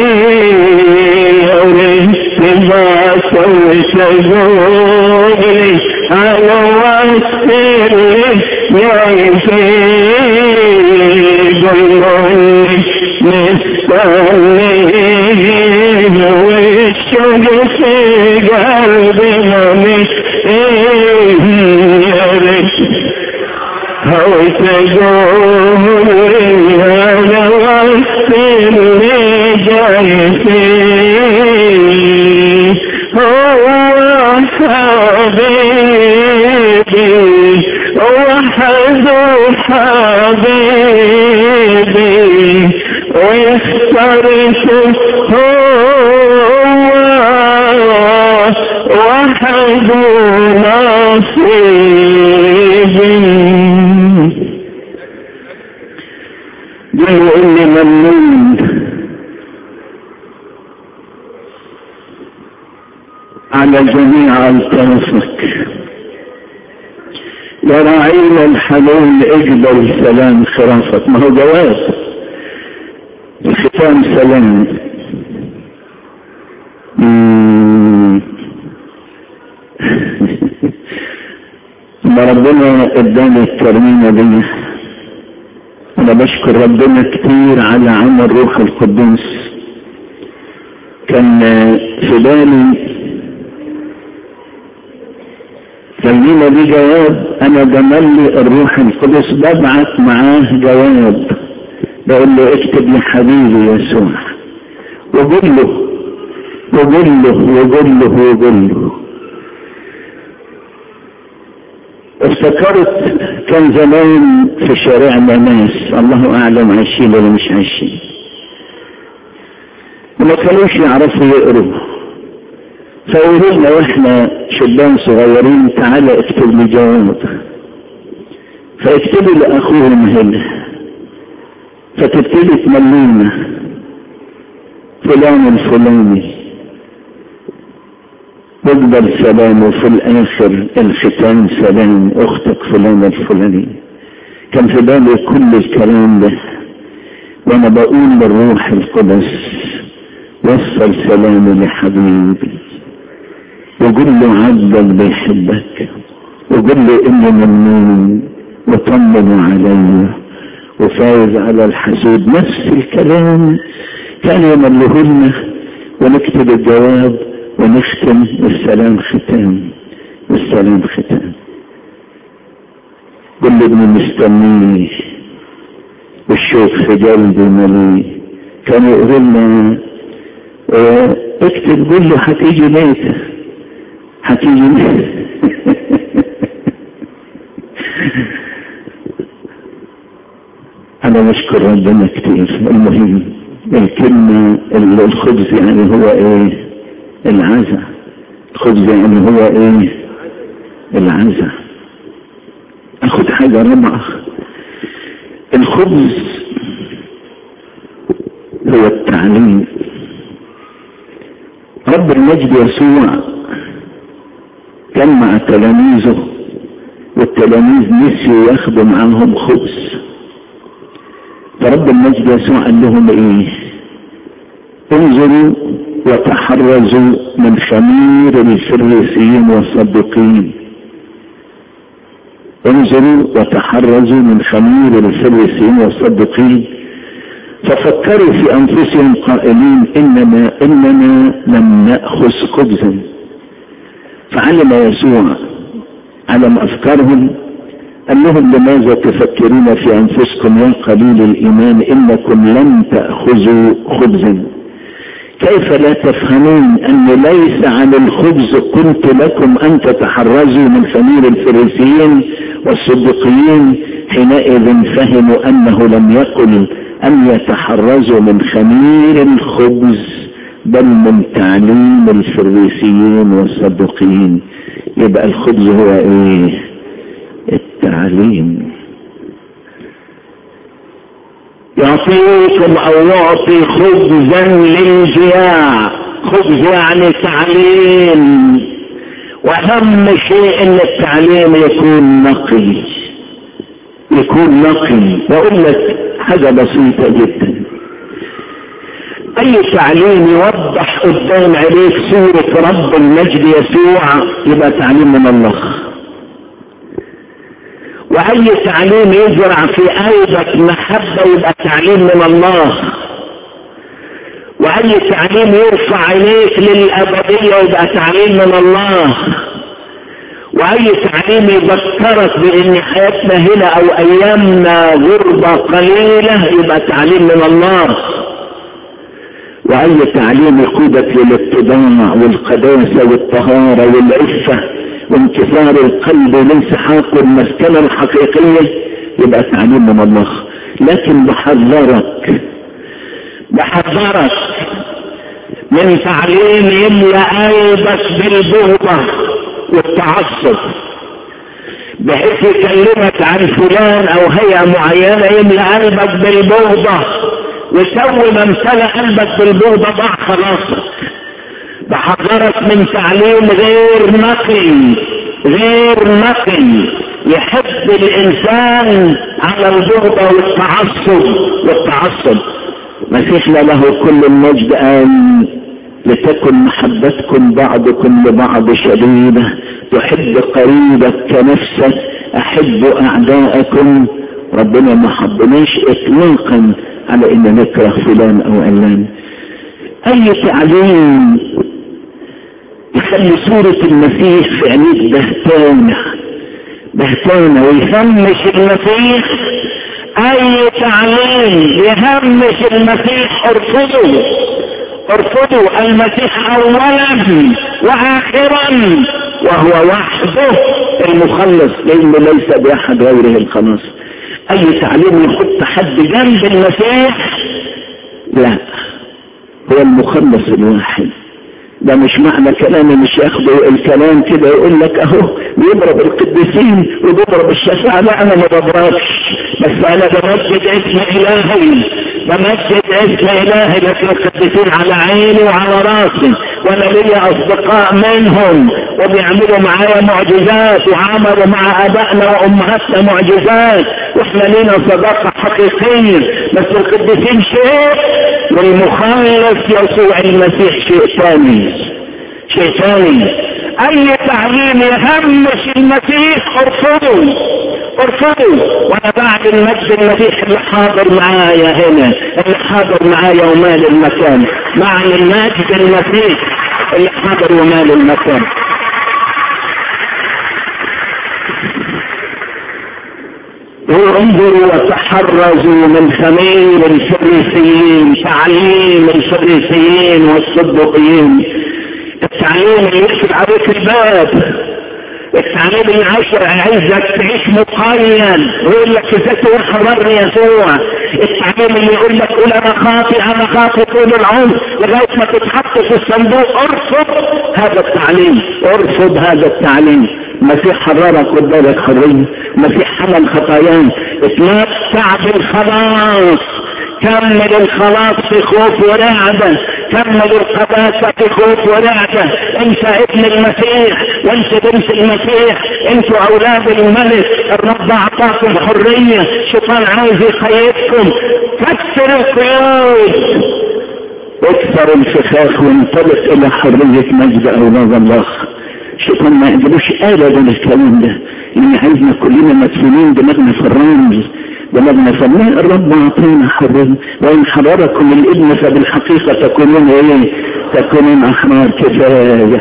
يا ريت تبعت وتقولي على وقت اللي ضايفي قلوني مستني والشوق في قلبي مبك يا ريت تقول هذا وقت اللي جاي فيه هو حبيبي وحد حبيبي ويختارك هو وحد نصيبي قالوا اني ممنون على جميع الطرفك يا راعينا الحنون اقبل سلام خرافك ما هو جواب الختام سلام ما ربنا اداني الترميمة دي انا بشكر ربنا كتير على عمل روح القدوس كان في بالي الترميمة دي جواب انا جملي الروح القدس ببعت معاه جواب بقول له اكتب لحبيبي يسوع وقول له وقول له وقول له وقول له افتكرت كان زمان في شارعنا ناس الله اعلم عايشين ولا مش عايشين وما كانوش يعرفوا يقروا فقولوا لنا واحنا شبان صغيرين تعالى اكتب لي جواب فاكتبوا لاخوهم هنا فتبتدي تملينا فلان الفلاني يقبل سلامه في الاخر الختام سلام اختك فلان الفلاني كان في بالي كل الكلام ده وانا بقول للروح القدس وصل سلامي لحبيبي وقول له عبدك بيحبك وقول له اني ممنون وطمنوا عليا وفايز على الحسود نفس الكلام كان يمله لنا ونكتب الجواب ونختم والسلام ختام والسلام ختام قل لي ابني مستنيه والشوق في قلبي مليه كان يقول لنا اه اكتب قول له هتيجي ليته هتيجي ليته انا بشكر ربنا كتير المهم الكلمة الخبز يعني هو ايه العزة الخبز يعني هو ايه العزة اخد حاجة رابعة الخبز هو التعليم رب المجد يسوع كان مع تلاميذه والتلاميذ نسيوا ياخدوا معاهم خبز فرب المجد يسوع قال لهم ايه انظروا وتحرزوا من خمير الفريسيين والصديقين انظروا وتحرزوا من خمير الفريسيين والصديقين ففكروا في انفسهم قائلين اننا اننا لم ناخذ خبزا فعلم يسوع علم افكارهم قال لهم لماذا تفكرون في انفسكم يا قليل الايمان انكم لم تاخذوا خبزا كيف لا تفهمون ان ليس عن الخبز قلت لكم ان تتحرزوا من خمير الفريسيين والصديقيين حينئذ فهموا انه لم يقل ان يتحرزوا من خمير الخبز بل من تعليم الفريسيين والصديقيين يبقى الخبز هو ايه التعليم يعطيكم او يعطي خبزا للجياع خبز يعني تعليم واهم شيء ان التعليم يكون نقي يكون نقي واقول لك حاجة بسيطة جدا اي تعليم يوضح قدام عليك صورة رب المجد يسوع يبقى تعليم من الله واي تعليم يزرع في قلبك محبة يبقى تعليم من الله واي تعليم يرفع عليك للابدية يبقى تعليم من الله واي تعليم يذكرك بان حياتنا هنا او ايامنا غربة قليلة يبقى تعليم من الله واي تعليم يقودك للاتباع والقداسة والطهارة والعفة وانكسار القلب والانسحاق والمسكنة الحقيقية يبقى تعليم من الله لكن بحذرك بحذرك من تعليم يملأ قلبك بالبغضة والتعصب بحيث يكلمك عن فلان او هيئة معينة يملأ قلبك بالبغضة وسوي ما امتلأ قلبك بالبغضة ضع خلاصك بحذرك من تعليم غير نقي غير نقي يحب الانسان على البغضة والتعصب والتعصب مسيحنا له كل المجد قال لتكن محبتكم بعضكم لبعض شديدة تحب قريبك كنفسك احب اعداءكم ربنا ما حبناش اطلاقا على ان نكره فلان او علان اي تعليم يخلي صورة المسيح في عينيك بهتانة بهتانة ويهمش المسيح اي تعليم يهمش المسيح ارفضه ارفضوا المسيح اولا واخرا وهو وحده المخلص لانه ليس باحد غيره الخلاص اي تعليم يحط حد جنب المسيح لا هو المخلص الواحد ده مش معنى كلامي مش ياخده الكلام كده يقول لك اهو بيضرب القديسين وبيضرب الشفاعة لا انا ما بضربش بس انا بمجد اسم الهي بمجد اسم الهي لكن القديسين على عيني وعلى راسي وانا لي اصدقاء منهم وبيعملوا معايا معجزات وعملوا مع ابائنا وامهاتنا معجزات واحنا لينا صداقة حقيقية بس القديسين شيء والمخلص يسوع المسيح شيء ثاني شيء ثاني اي تعليم يهمش المسيح ارفضه ارفضوا وانا بعد المجد المسيح اللي حاضر معايا هنا اللي حاضر معايا ومال المكان معنى المجد المسيح اللي حاضر ومال المكان انظروا وتحرزوا من خمير الفريسيين تعليم الفريسيين والصدقيين التعليم اللي يقفل عليك الباب التعليم اللي عايز عايزك تعيش مقيد ويقول لك ازاي تقول حررني يسوع التعليم اللي يقول لك قول انا خاطئ انا خاطئ طول العمر لغايه ما تتحط في الصندوق ارفض هذا التعليم ارفض هذا التعليم المسيح حررك وادالك حريه المسيح حمل خطاياك اتمتع بالخلاص كمل الخلاص في خوف ورعدة كمل القداسة في خوف ورعدة انت ابن المسيح وانت بنت المسيح انتوا اولاد الملك الرب اعطاكم حرية شيطان عايز يقيدكم كسر القيود اكسر الفخاخ وانطلق الى حرية مجد اولاد الله شيطان ما يقدروش ابدا الكلام ده اللي عايزنا كلنا مدفونين دماغنا في الرمز دماغنا في الماء الرب اعطينا حرية وان حرركم الابن فبالحقيقة تكونون ايه تكونون احرار كفاية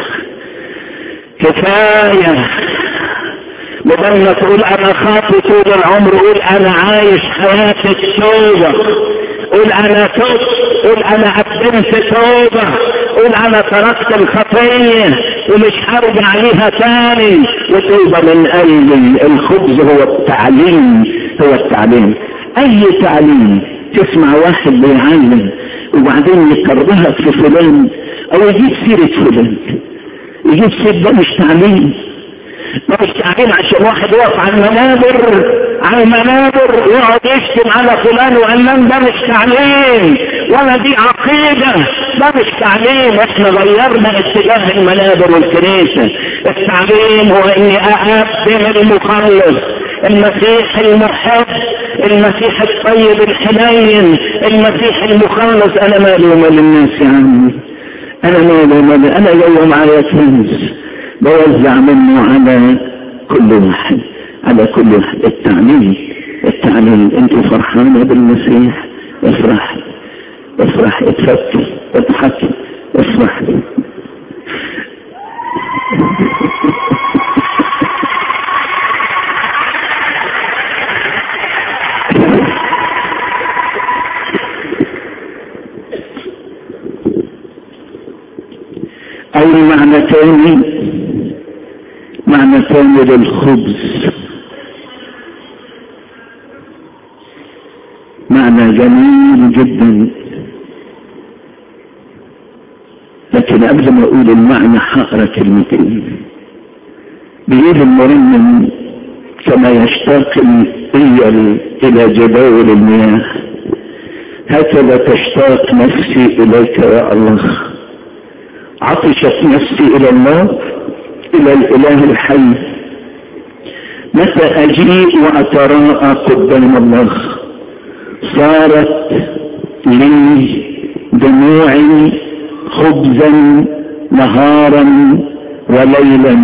كفاية بدل ما تقول انا خاطي طول العمر قول انا عايش حياة التوبة قول انا تبت قول انا قدمت توبة قول انا تركت الخطية ومش هرجع عليها تاني وتوبة من قلبي الخبز هو التعليم هو التعليم اي تعليم تسمع واحد بيعلم وبعدين يكرهك في فلان او يجيب سيرة فلان يجيب سيرة ده مش تعليم ده مش تعليم عشان واحد يقف على المنابر على المنابر يقعد يشتم على فلان وعلان ده مش تعليم ولا دي عقيدة ده مش تعليم احنا غيرنا اتجاه المنابر والكنيسة التعليم هو اني اقدم المخلص المسيح المحب المسيح الطيب الحنين المسيح المخلص انا مالي ومال الناس يا عمي انا مالي ومال انا جاي معايا كنز بوزع منه على كل واحد على كل واحد التعليم التعليم انت فرحانة بالمسيح افرح افرح اتفكر اضحك افرح تاني معنى تاني للخبز معنى جميل جدا لكن قبل ما اقول المعنى هقرا كلمتين بيقول المرنم كما يشتاق الإيل إلى جداول المياه هكذا تشتاق نفسي إليك يا الله عطشت نفسي إلى الله إلى الإله الحي متى أجيء وأتراءى قدام الله صارت لي دموعي خبزا نهارا وليلا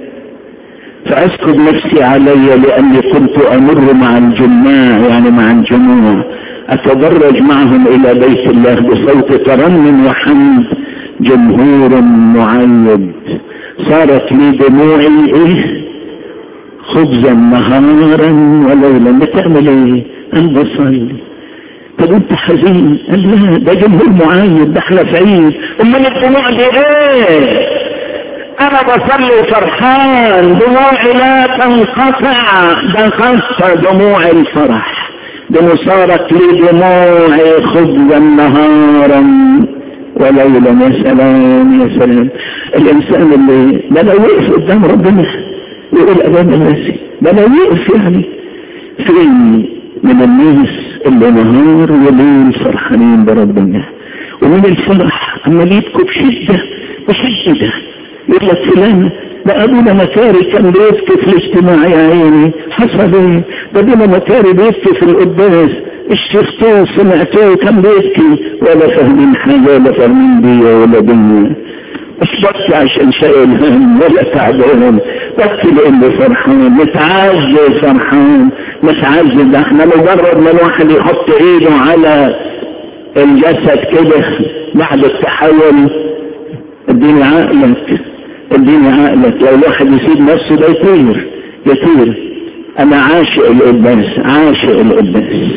فأسكب نفسي علي لأني كنت أمر مع الجماع يعني مع الجموع أتدرج معهم إلى بيت الله بصوت ترنم وحمد جمهور معيد صارت لي دموعي إيه خبزا نهارا وليلا بتعمل إيه أنا بصلي طب انت حزين قال لا ده جمهور معين ده احنا في عيد امال الدموع دي ايه انا بصلي فرحان دموعي لا تنقطع ده خاصة دموع الفرح ده صارت لي دموعي خبزا نهارا وليلا يا سلام يا سلام الانسان اللي ده لو وقف قدام ربنا يقول امام الناس ده لو وقف يعني في من الناس اللي نهار وليل فرحانين بربنا ومن الفرح عمال يبكوا بشده بشده يقول لك فلان ده ابونا مكاري كان بيبكي في الاجتماع يا عيني حصل ايه ده ابونا مكاري بيبكي في القداس شفتوه سمعتوه كان بيبكي ولا فاهمين حاجه ولا فاهمين بيا ولا دنيا مش بكي عشان شايل هم ولا تعبان بكي لاني فرحان متعز فرحان متعز ده احنا مجرد ما الواحد يحط ايده على الجسد كده بعد التحول اديني عقلك اديني عقلك لو الواحد يسيب نفسه ده يطير يطير انا عاشق القداس عاشق القداس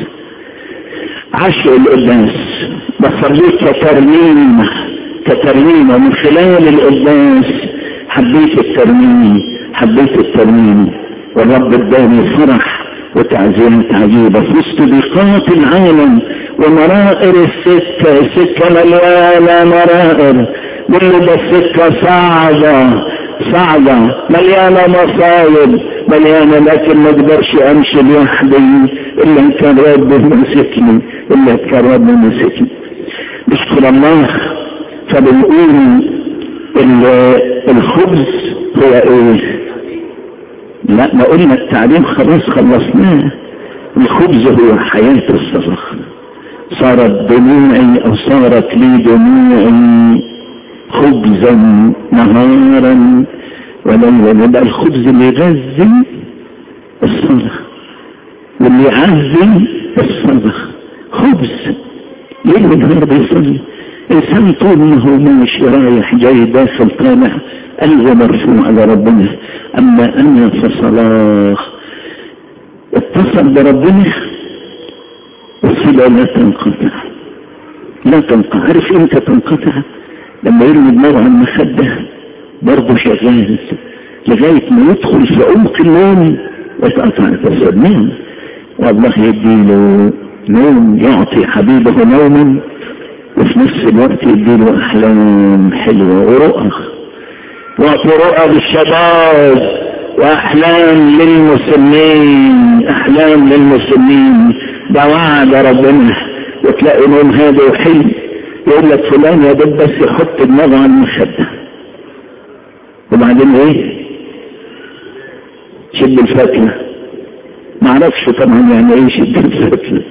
عاشق القداس بصليك كترميم كترميم ومن خلال القداس حبيت الترميم حبيت الترميم والرب اداني فرح وتعزيات عجيبة في وسط ضيقات العالم ومرائر السكة السكة مليانة مرائر كل ده السكة صعبة صعبة مليانة مصايب مليانة لكن ما اقدرش امشي لوحدي الا ان كان ربي ماسكني الا كان ربي ماسكني نشكر الله فبنقول الخبز هو ايه لا ما قلنا التعليم خلاص خلصناه الخبز هو حياة الصرخ صارت دموعي او صارت لي دموعي خبزا نهارا وليلا يبقى الخبز اللي يغذي الصرخ واللي يعزي الصرخ خبز ليل ونهار بيصلي انسان طول ما هو ماشي رايح جاي داخل طالع قلبه مرفوع على ربنا اما انا فصلاح اتصل بربنا والصلة لا تنقطع لا تنقطع عارف امتى تنقطع لما يرمي دماغه على المخدة برضه شغال لغاية ما يدخل في عمق النوم ويتقطع التصوير نوم والله يديله نوم يعطي حبيبه نوما وفي نفس الوقت يديله احلام حلوة ورؤى يعطي رؤى للشباب واحلام للمسلمين احلام للمسلمين ده وعد ربنا وتلاقي نوم هذا وحلم يقول لك فلان يا دوب بس يحط دماغه على المخدة وبعدين ايه شد الفتلة ما اعرفش طبعا يعني ايه شد الفتلة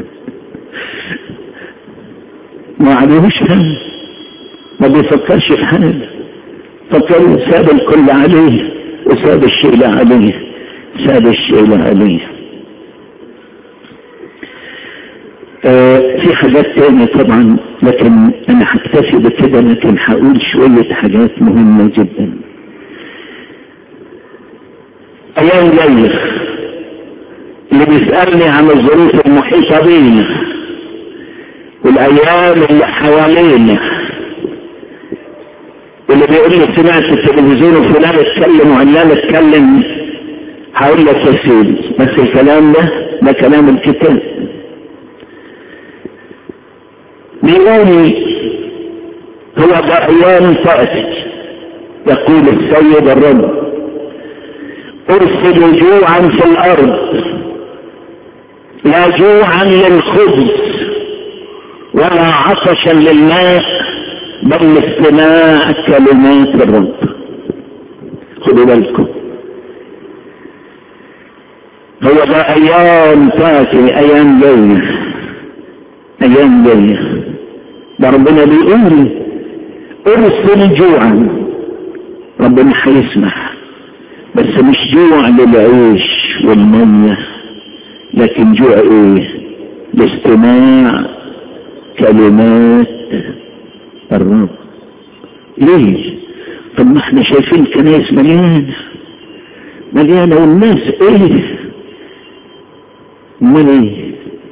ما عليهوش هم ما بيفكرش في حاجة فكر ساب الكل عليه وساب الشيء عليه ساب الشيء عليه آه في حاجات تانية طبعا لكن انا هكتفي بكده لكن هقول شوية حاجات مهمة جدا ايام جاية اللي بيسألني عن الظروف المحيطة بينا والايام اللي حوالينا واللي بيقول لي سمعت التلفزيون وفلان اتكلم وعلان اتكلم هقول لك يا سيدي بس الكلام ده ده كلام الكتاب بيقول هو ده ايام تأتي يقول السيد الرب ارسل جوعا في الارض لا جوعا للخبز ولا عطشا للماء بل استماع كلمات الرب خدوا بالكم هو ده ايام تاتي ايام جايه ايام جايه ده ربنا بيقول ارسل جوعا ربنا هيسمح بس مش جوع للعيش والميه لكن جوع ايه لاستماع كلمات الرب ليه طب ما احنا شايفين كنايس مليانة مليانة والناس ايه امال ايه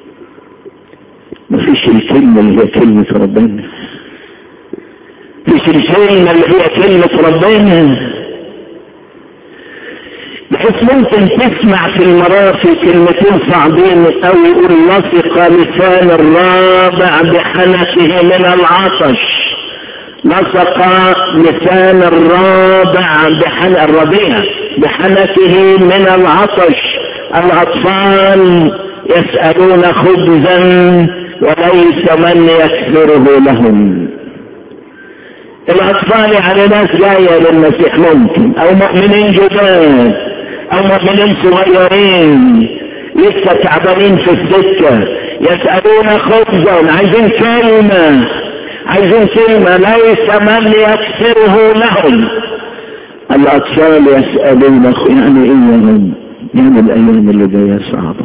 مفيش الكلمة اللي هي كلمة ربنا مفيش الكلمة اللي هي كلمة ربنا بحيث ممكن تسمع في المرافي كلمتين صعبين او يقول لصق لسان الرابع بحنكه من العطش لصق لسان الرابع بحن الربيع بحنكه من العطش الاطفال يسألون خبزا وليس من يكثره لهم الاطفال يعني ناس جاية للمسيح ممكن او مؤمنين جداد او مؤمنين صغيرين لسه تعبانين في السكة يسألون خبزا عايزين كلمة عايزين كلمة ليس من يكسره لهم الاطفال يسألون يعني ايه يا رب يعني الايام اللي جاية صعبة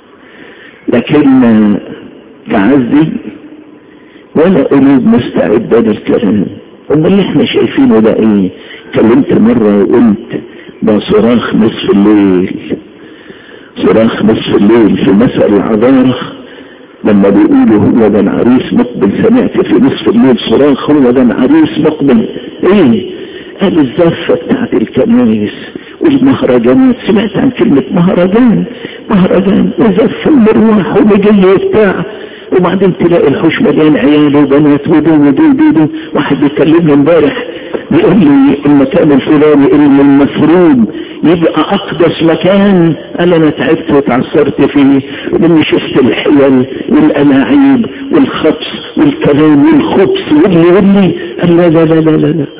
لكن تعزي ولا قلوب مستعدة للكلام امال اللي احنا شايفينه ده ايه كلمت مرة وقلت ده صراخ نصف الليل صراخ نصف الليل في مسألة العذارة لما بيقولوا هو ده العريس مقبل سمعت في نصف الليل صراخ هو ده العريس مقبل ايه قال الزفة بتاعت الكنائس والمهرجانات سمعت عن كلمة مهرجان مهرجان وزف المروح ومجي وبتاع وبعدين تلاقي الحوش مليان عيال وبنات ودو ودو ودو دو واحد بيكلمني امبارح بيقول لي المكان الفلاني اللي المفروض يبقى اقدس مكان قال انا تعبت وتعثرت فيه لاني شفت الحيل والالاعيب والخبص والكلام والخبث واللي واللي قال لا لا لا لا لا, لا.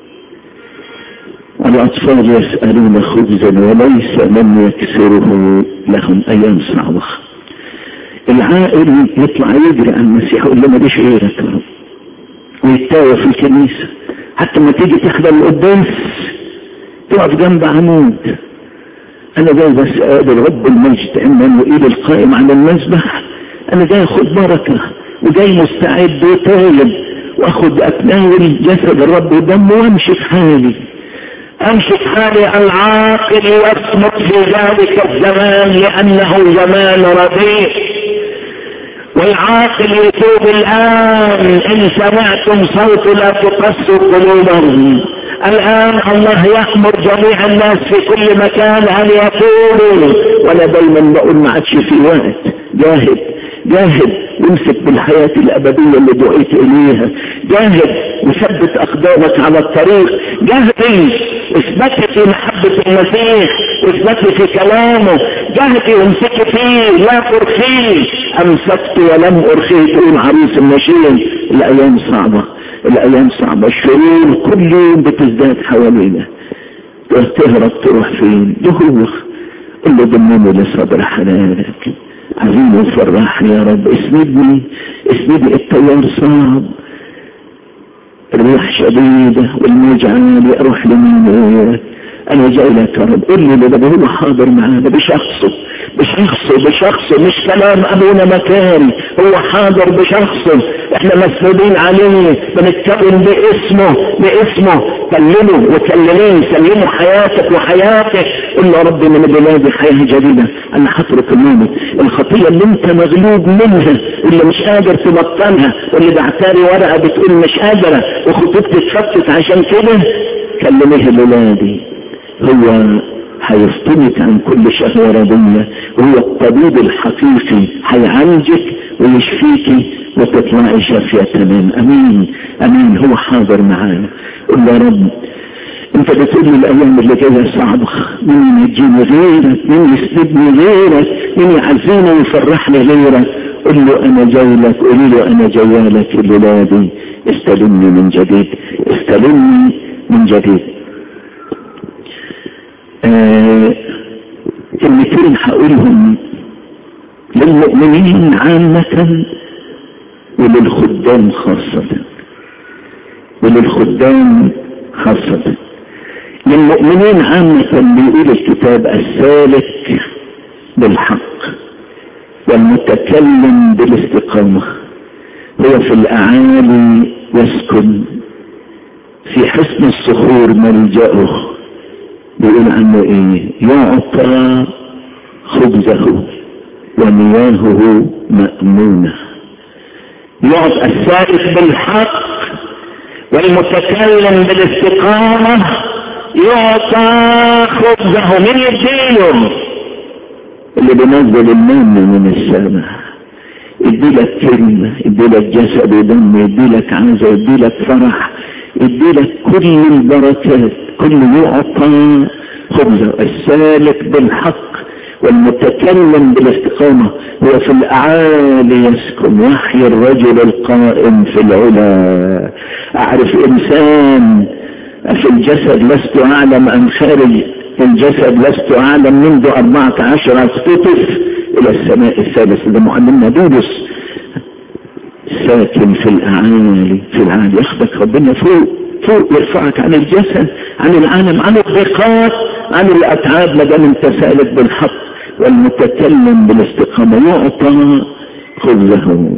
الأطفال يسألون خبزا وليس من يكسره لهم أيام صعبة العائل يطلع يجري على المسيح يقول له ماليش غيرك يا رب ويتاوى في الكنيسة حتى ما تيجي تحضر القداس تقف جنب عمود أنا جاي بس أقابل رب المجد عند وإيد القائم على المذبح أنا جاي أخد بركة وجاي مستعد وطالب وأخد أتناول جسد الرب ودمه وأمشي في حالي امشي في حالي العاقل يصمت في ذلك الزمان لانه زمان رديء والعاقل يتوب الان ان سمعتم صوت لا تقسوا قلوبهم الان الله يامر جميع الناس في كل مكان ان يقولوا وانا دايما بقول ما عادش في وقت جاهد جاهد وامسك بالحياة الأبدية اللي دعيت إليها جاهد وثبت أقدامك على الطريق جاهدي اثبتي في محبة المسيح واثبتي في كلامه جاهدي وامسكي فيه لا ترخيه أمسكت ولم أرخيه تقول عروس النشيد الأيام صعبة الأيام صعبة الشرور كل يوم بتزداد حوالينا تهرب تروح فين ده هو قل له ضمني لصدر حنانك عظيم وفرحني يا رب اسندني اسندني التيار صعب الريح شديدة والموج عالي اروح لمين غيرك انا جاي لك يا رب قل لي ده هو حاضر معانا بشخصه بشخصه بشخصه مش كلام ابونا مكاري هو حاضر بشخصه احنا مسؤولين عليه بنتكلم باسمه باسمه كلمه وكلميه سلموا حياتك وحياتك قل له رب من بلادي حياه جديده انا هترك النوم الخطيه اللي انت مغلوب منها اللي مش قادر تبطلها واللي بعتاري ورقه بتقول مش قادره وخطيبتي اتفتت عشان كده كلميه بلادي هو هيفطنك عن كل شهوة رضية وهو الطبيب الحقيقي هيعالجك ويشفيك وتطلعي شافية تمام امين امين هو حاضر معانا قل يا رب انت بتقول لي الايام اللي جايه صعبه مين يجيني غيرك مين يسندني غيرك مين يعزيني ويفرحني غيرك قل له انا جاي لك قولي له انا جاي لك الليله دي استلمني من جديد استلمني من جديد آه كلمتين هقولهم للمؤمنين عامة وللخدام خاصة وللخدام خاصة للمؤمنين عامة بيقول الكتاب السالك بالحق والمتكلم بالاستقامة هو في الأعالي يسكن في حسن الصخور ملجأه بيقول عنه ايه يعطى خبزه ومياهه مأمونة يعطى السائق بالحق والمتكلم بالاستقامة يعطى خبزه من يديله اللي بينزل المن من السماء يديلك كلمة يديلك جسد ودم يديلك عزة يديلك فرح يديلك كل البركات كل يعطى خبزه السالك بالحق والمتكلم بالاستقامة هو في الأعالي يسكن يحيي الرجل القائم في العلا أعرف إنسان في الجسد لست أعلم أم خارج الجسد لست أعلم منذ أربعة عشر اختطف إلى السماء الثالث ده معلمنا بولس ساكن في الأعالي في العالي ياخدك ربنا فوق فوق يرفعك عن الجسد عن العالم عن الضيقات عن الأتعاب ما دام انت سالك بالحق والمتكلم بالاستقامة يعطى خبزه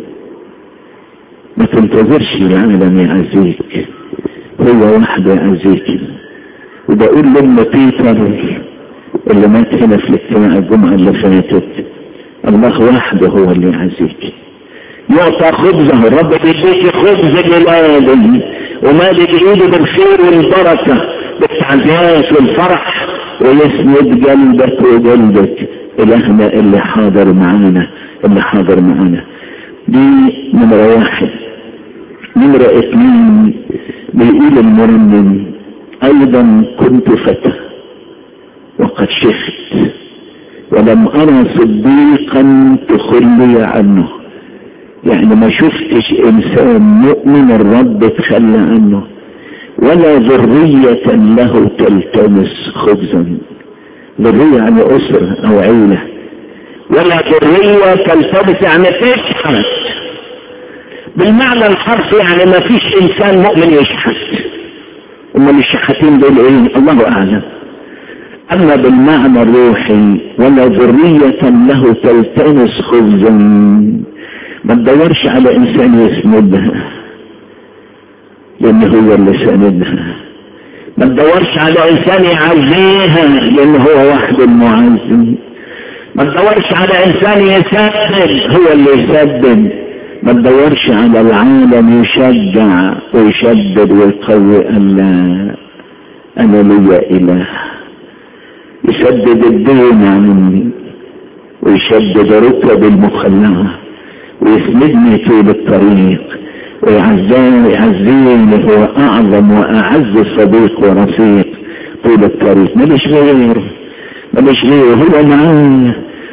ما تنتظرش العالم يعزيك هو وحده يعزيك وبقول لما بيتر اللي مات هنا في الاجتماع الجمعة اللي فاتت الله وحده هو اللي يعزيك يعطى خبزه الرب بيديك خبز للآدم ومالي بإيده بالخير والبركة بالتعزيات والفرح ويسند قلبك وقلبك إلهنا اللي حاضر معانا اللي حاضر معانا دي نمرة واحد نمرة اثنين بيقول المرنم أيضا كنت فتى وقد شخت ولم أرى صديقا تخلي عنه يعني ما شفتش انسان مؤمن الرب تخلى عنه ولا ذرية له تلتمس خبزا ذرية يعني أسرة أو عيلة ولا ذرية تلتمس يعني تشحت بالمعنى الحرفي يعني ما فيش إنسان مؤمن يشحت أما الشحاتين دول إيه الله أعلم أما بالمعنى الروحي ولا ذرية له تلتمس خبزا ما تدورش على انسان يسندها لان هو اللي ساندها ما تدورش على انسان يعزيها لان هو وحده المعزي ما تدورش على انسان يسدد هو اللي يسدد ما تدورش على العالم يشجع ويشدد ويقوي الا انا لي اله يسدد الدين عني ويشدد ركب المخلعه ويسندني طول الطريق ويعزاني يعزيني هو اعظم واعز صديق ورفيق طول الطريق ماليش غير ماليش غير هو معايا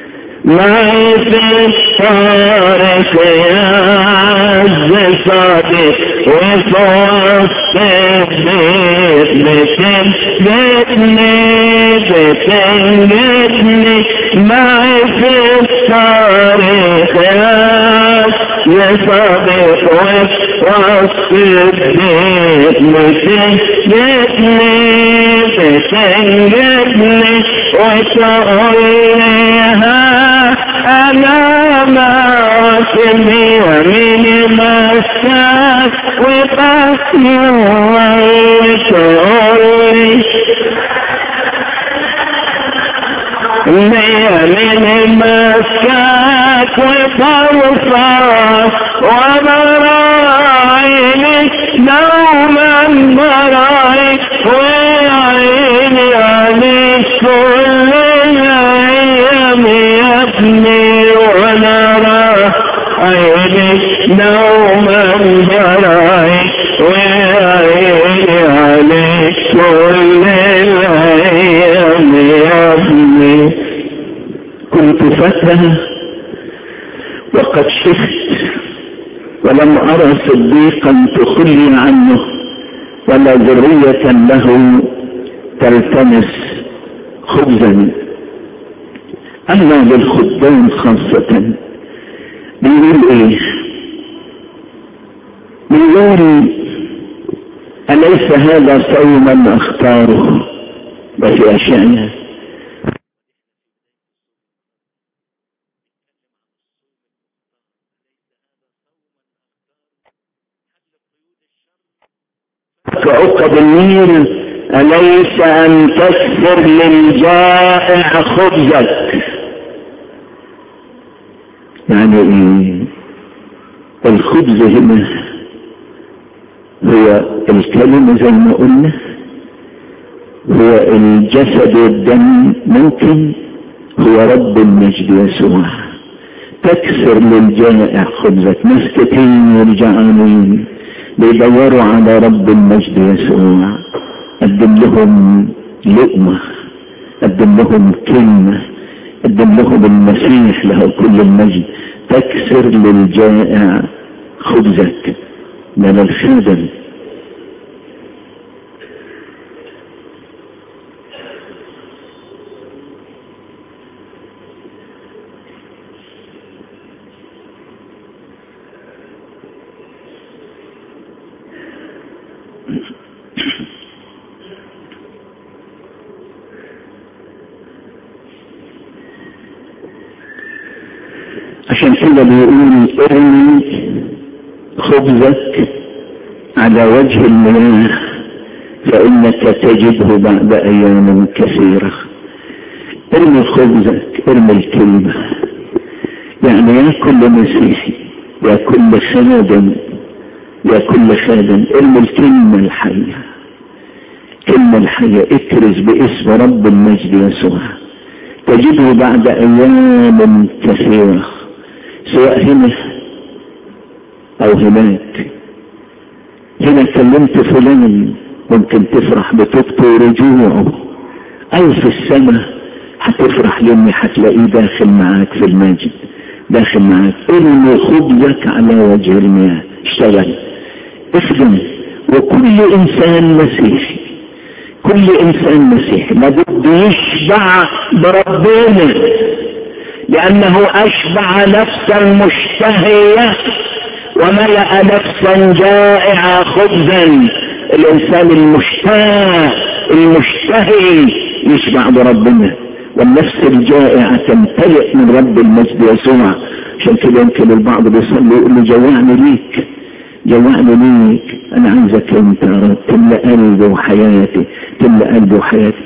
معي في الطريق يا عز صديق وفوق البيت بتنجدني بتنجدني معي في الطريق يا يا صديق وسط البيت بتنجدني بتنجدني وتقول لي يميني مساك وباسي وتقولي يمين مساك وترفع ومراعيني نوما مراعي وعيني عليك كل الأيام يا ابني ونرى عيني نوما مراعي وعيني عليك كل الأيام يا ابني كنت فتى وقد شفت ولم أرى صديقا تخلي عنه ولا ذرية له تلتمس خبزا أما للخدام خاصة بيقول إيه بيقول أليس هذا صوما أختاره وفي أشياء كعقب النيل أليس أن تكثر للجائع خبزك يعني إيه الخبز هنا هو الكلمة زي ما قلنا هو الجسد والدم ممكن هو رب المجد يسوع تكسر للجائع خبزك ناس كتير جعانين بيدوروا على رب المجد يسوع قدم لهم لقمة قدم لهم كلمة قدم لهم المسيح له كل المجد تكسر للجائع خبزك من الخادم عشان كده بيقول ارمي خبزك على وجه المياه فإنك تجده بعد أيام كثيرة ارمي خبزك ارمي الكلمة يعني يا كل مسيحي يا كل خادم يا كل خادم ارمي الكلمة الحية كلمة الحية اكرز باسم رب المجد يسوع تجده بعد أيام كثيرة سواء هنا او هناك هنا كلمت فلان ممكن تفرح بتوبته ورجوعه او في السماء هتفرح لاني هتلاقيه داخل معاك في الماجد داخل معاك ارمي خبزك على وجه المياه اشتغل اخدم وكل انسان مسيحي كل انسان مسيحي لابد يشبع بربنا لأنه أشبع نفسا مشتهية وملأ نفسا جائعة خبزا الإنسان المشتاق المشتهي يشبع بربنا والنفس الجائعة تمتلئ من رب المجد يسوع عشان كده يمكن البعض بيصلي يقول له جوعني ليك جوعني ليك أنا عايزك أنت يا رب تملأ قلبي وحياتي تملأ قلبي وحياتي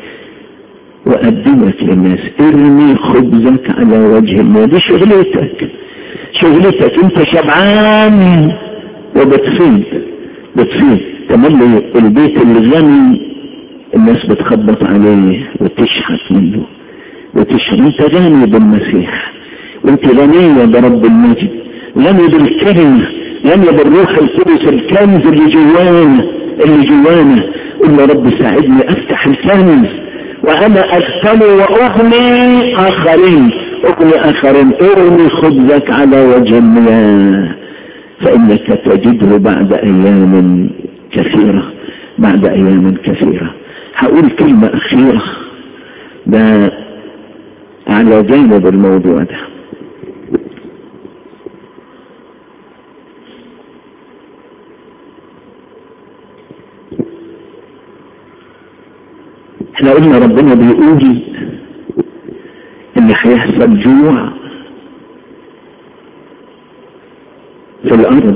وقدمك للناس ارمي خبزك على وجه الماء دي شغلتك شغلتك انت شبعان وبتفيد بتفيد تملي البيت الغني الناس بتخبط عليه وتشحت منه وتشحت انت غني بالمسيح وانت غنية برب المجد غني بالكلمة غني بالروح القدس الكنز اللي جوانا اللي جوانا قل يا رب ساعدني افتح الكنز وانا اغتني واغني اخرين اغني اخرين ارمي خبزك على وجه المياه فانك تجده بعد ايام كثيرة بعد ايام كثيرة هقول كلمة اخيرة ده على جانب الموضوع ده احنا قلنا ربنا بيقول ان هيحصل جوع الأرض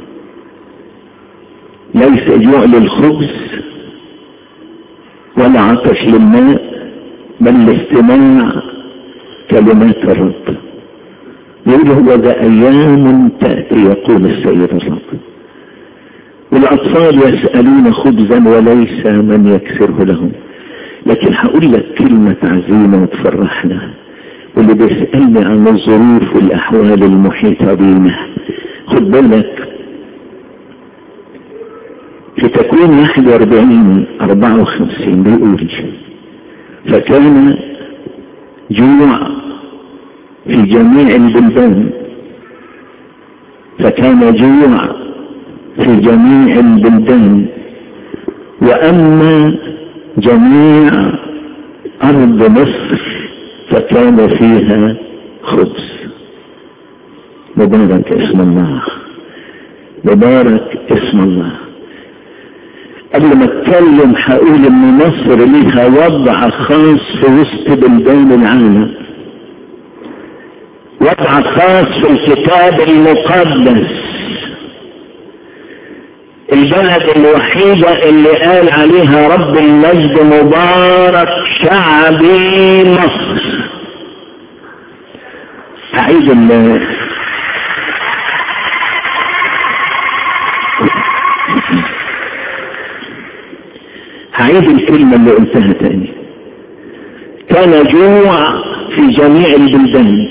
ليس جوع للخبز ولا عطش للماء بل لاستماع كلمات الرب يقول هو ذا أيام تأتي يقول السيد الرب والأطفال يسألون خبزا وليس من يكسره لهم لكن هقول لك كلمة عزيمة وتفرحنا واللي بيسألني عن الظروف والأحوال المحيطة بينا خد بالك في تكوين 41 54 بيقول فكان جوع في جميع البلدان فكان جوع في جميع البلدان وأما جميع أرض مصر فكان فيها خبز مبارك اسم الله مبارك اسم الله قبل ما اتكلم هقول ان مصر ليها وضع خاص في وسط بلدان العالم وضع خاص في الكتاب المقدس البلد الوحيدة اللي قال عليها رب المجد مبارك شعبي مصر أعيد ال هعيد الكلمة اللي قلتها تاني كان جوع في جميع البلدان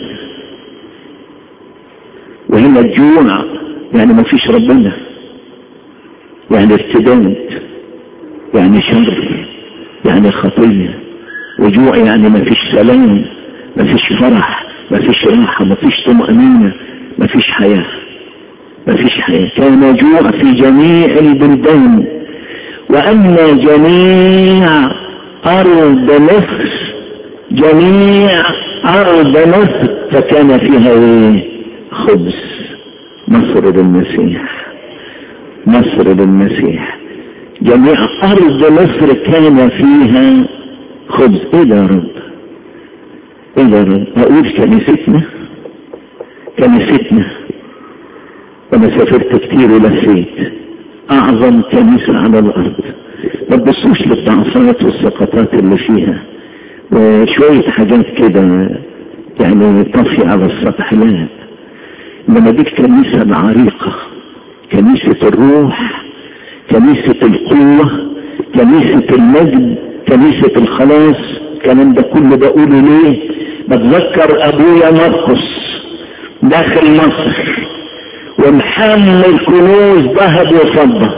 وهنا الجوع يعني ما فيش ربنا يعني ارتداد يعني شر يعني خطية وجوع يعني ما فيش سلام ما فيش فرح ما فيش راحة ما فيش طمأنينة ما فيش حياة ما فيش حياة كان جوع في جميع البلدان وأما جميع أرض مصر جميع أرض مصر فكان فيها إيه؟ خبز مصر للمسيح مصر للمسيح جميع أرض مصر كان فيها خبز إيه ده يا رب إيه ده يا رب أقول كنيستنا كنيستنا وأنا سافرت كتير ولفيت أعظم كنيسة على الأرض ما تبصوش للضعفات والسقطات اللي فيها وشوية حاجات كده يعني طفي على السطح لا إنما دي الكنيسة العريقة كنيسة الروح كنيسة القوة كنيسة المجد كنيسة الخلاص الكلام ده كله بقوله ليه بتذكر ابويا مرقس داخل مصر ومحمل كنوز ذهب وفضة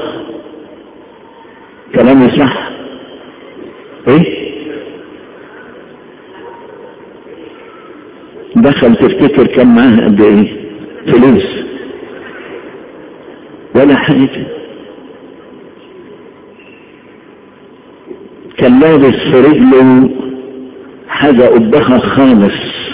كلامي صح ايه دخل تفتكر كان معاه قد ايه فلوس ولا حاجة كان لابس في رجله حاجة قدها خالص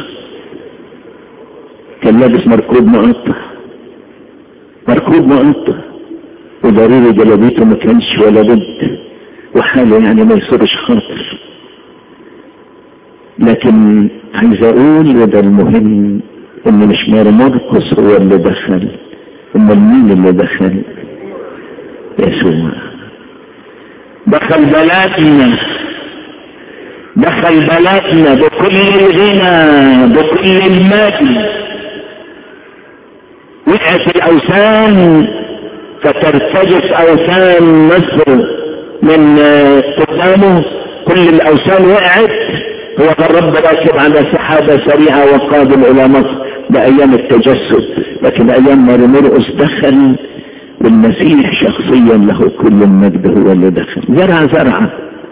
كان لابس مركوب مقطع مركوب مقطع وضروري جلابيته ما كانش ولا بد وحاله يعني ما يصيرش خاطر لكن عايز اقول وده المهم ان مش مرقس هو اللي دخل امال مين اللي دخل يسوع دخل بلدنا دخل بلدنا بكل الغنى بكل المجد وقعت الاوثان فترتجف اوثان مصر من قدامه كل الاوثان وقعت هو الرب راكب على سحابه سريعه وقادم الى مصر بايام التجسد لكن ايام ما مرقس دخل والمسيح شخصيا له كل المجد هو اللي دخل زرع زرعه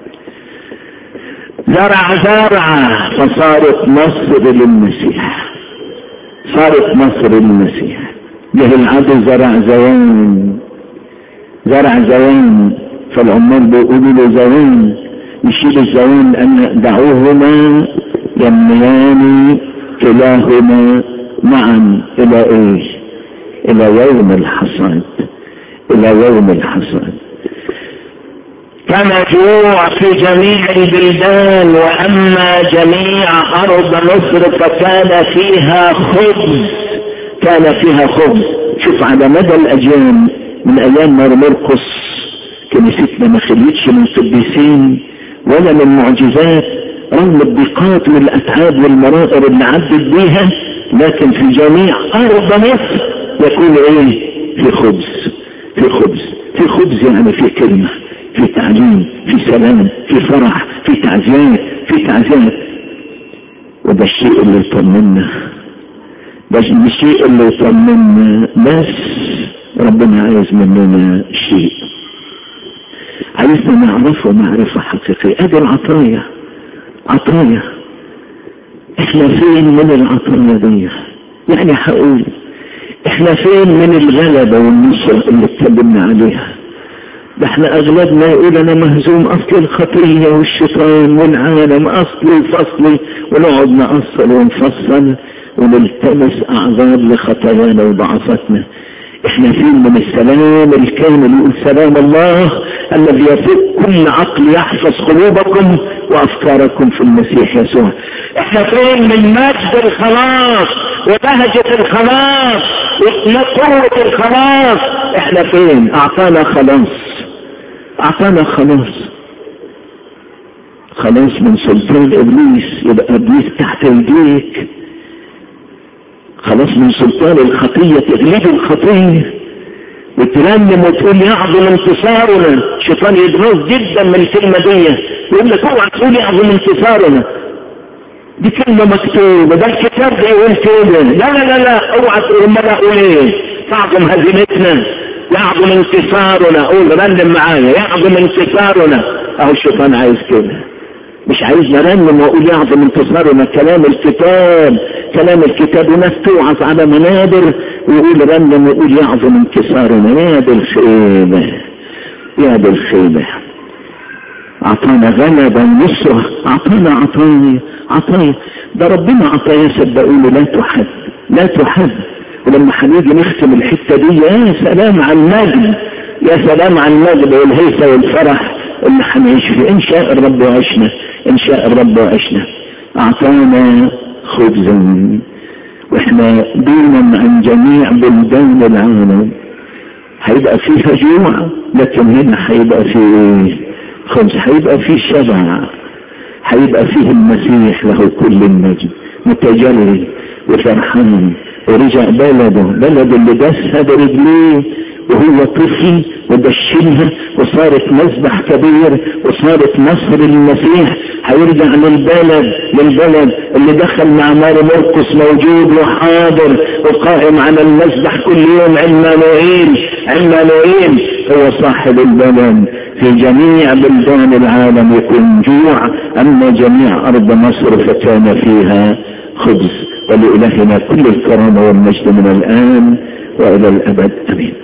زرع زرعه فصارت مصر للمسيح صارت مصر للمسيح جه العدو زرع زوان زرع زوان فالعمال بيقولوا له زوان يشيل الزوان لان دعوهما يمنيان كلاهما معا الى ايه الى يوم الحصاد الى يوم الحصاد كان جوع في جميع البلدان واما جميع ارض مصر فكان فيها خبز كان فيها خبز شوف على مدى الأجيال من أيام مار مرقس كنيستنا ما خليتش من قديسين ولا من معجزات رغم الضيقات والأتعاب والمرائر اللي عدت بيها لكن في جميع أرض مصر يكون إيه في خبز في خبز في خبز يعني في كلمة في تعليم في سلام في فرح في تعزيات في تعزيات وده الشيء اللي يطمنا ده الشيء اللي يطمنا بس ربنا عايز مننا شيء عايزنا نعرفه معرفة حقيقية ادي العطايا عطايا احنا فين من العطايا دي يعني هقول احنا فين من الغلبة والنصر اللي اتكلمنا عليها ده احنا اغلبنا يقول انا مهزوم اصل الخطية والشيطان والعالم اصلي فصلي ونقعد نأصل ونفصل ونلتمس اعذار لخطايانا وضعفاتنا احنا فين من السلام الكامل يقول سلام الله الذي يفوق كل عقل يحفظ قلوبكم وافكاركم في المسيح يسوع احنا فين من مجد الخلاص وبهجة الخلاص وقوة الخلاص احنا فين اعطانا خلاص اعطانا خلاص خلاص من سلطان ابليس يبقى ابليس تحت ايديك خلاص من سلطان الخطية تغلب الخطية وترنم وتقول يعظم انتصارنا الشيطان يدرس جدا من الكلمة دي يقول لك اوعى تقول يعظم انتصارنا دي كلمة مكتوبة ده الكتاب ده يقول كده لا لا لا لا اوعى تقول ما اقول ايه تعظم هزيمتنا يعظم انتصارنا قول رنم معايا يعظم انتصارنا اهو الشيطان عايز كده مش عايز نرنم واقول يعظم انتصارنا كلام الكتاب كلام الكتاب وناس توعظ على منابر ويقول رنم ويقول يعظم انتصارنا يا دي الخيبة يا دي الخيبة اعطانا غلبة ونصرة اعطانا عطايا عطايا ده ربنا عطايا صدقوني لا تحد لا تحد ولما هنيجي نختم الحتة دي يا سلام على المجد يا سلام على المجد والهيصة والفرح اللي هنعيش فيه ان شاء الرب وعشنا ان شاء الرب وعشنا اعطانا خبزا واحنا دونا عن جميع بلدان العالم هيبقى فيها جوع لكن هنا هيبقى فيه خبز هيبقى فيه شبع هيبقى فيه المسيح له كل المجد متجلي وفرحان ورجع بلده بلده اللي دسها برجليه وهو طفل ودشنها وصارت مذبح كبير وصارت مصر للمسيح هيرجع للبلد للبلد اللي دخل مع ماري مرقس موجود وحاضر وقائم على المذبح كل يوم عمانوئيل عمانوئيل هو صاحب البلد في جميع بلدان العالم يكون جوع اما جميع ارض مصر فكان فيها خبز ولإلهنا كل الكرامة والمجد من الآن وإلى الأبد أمين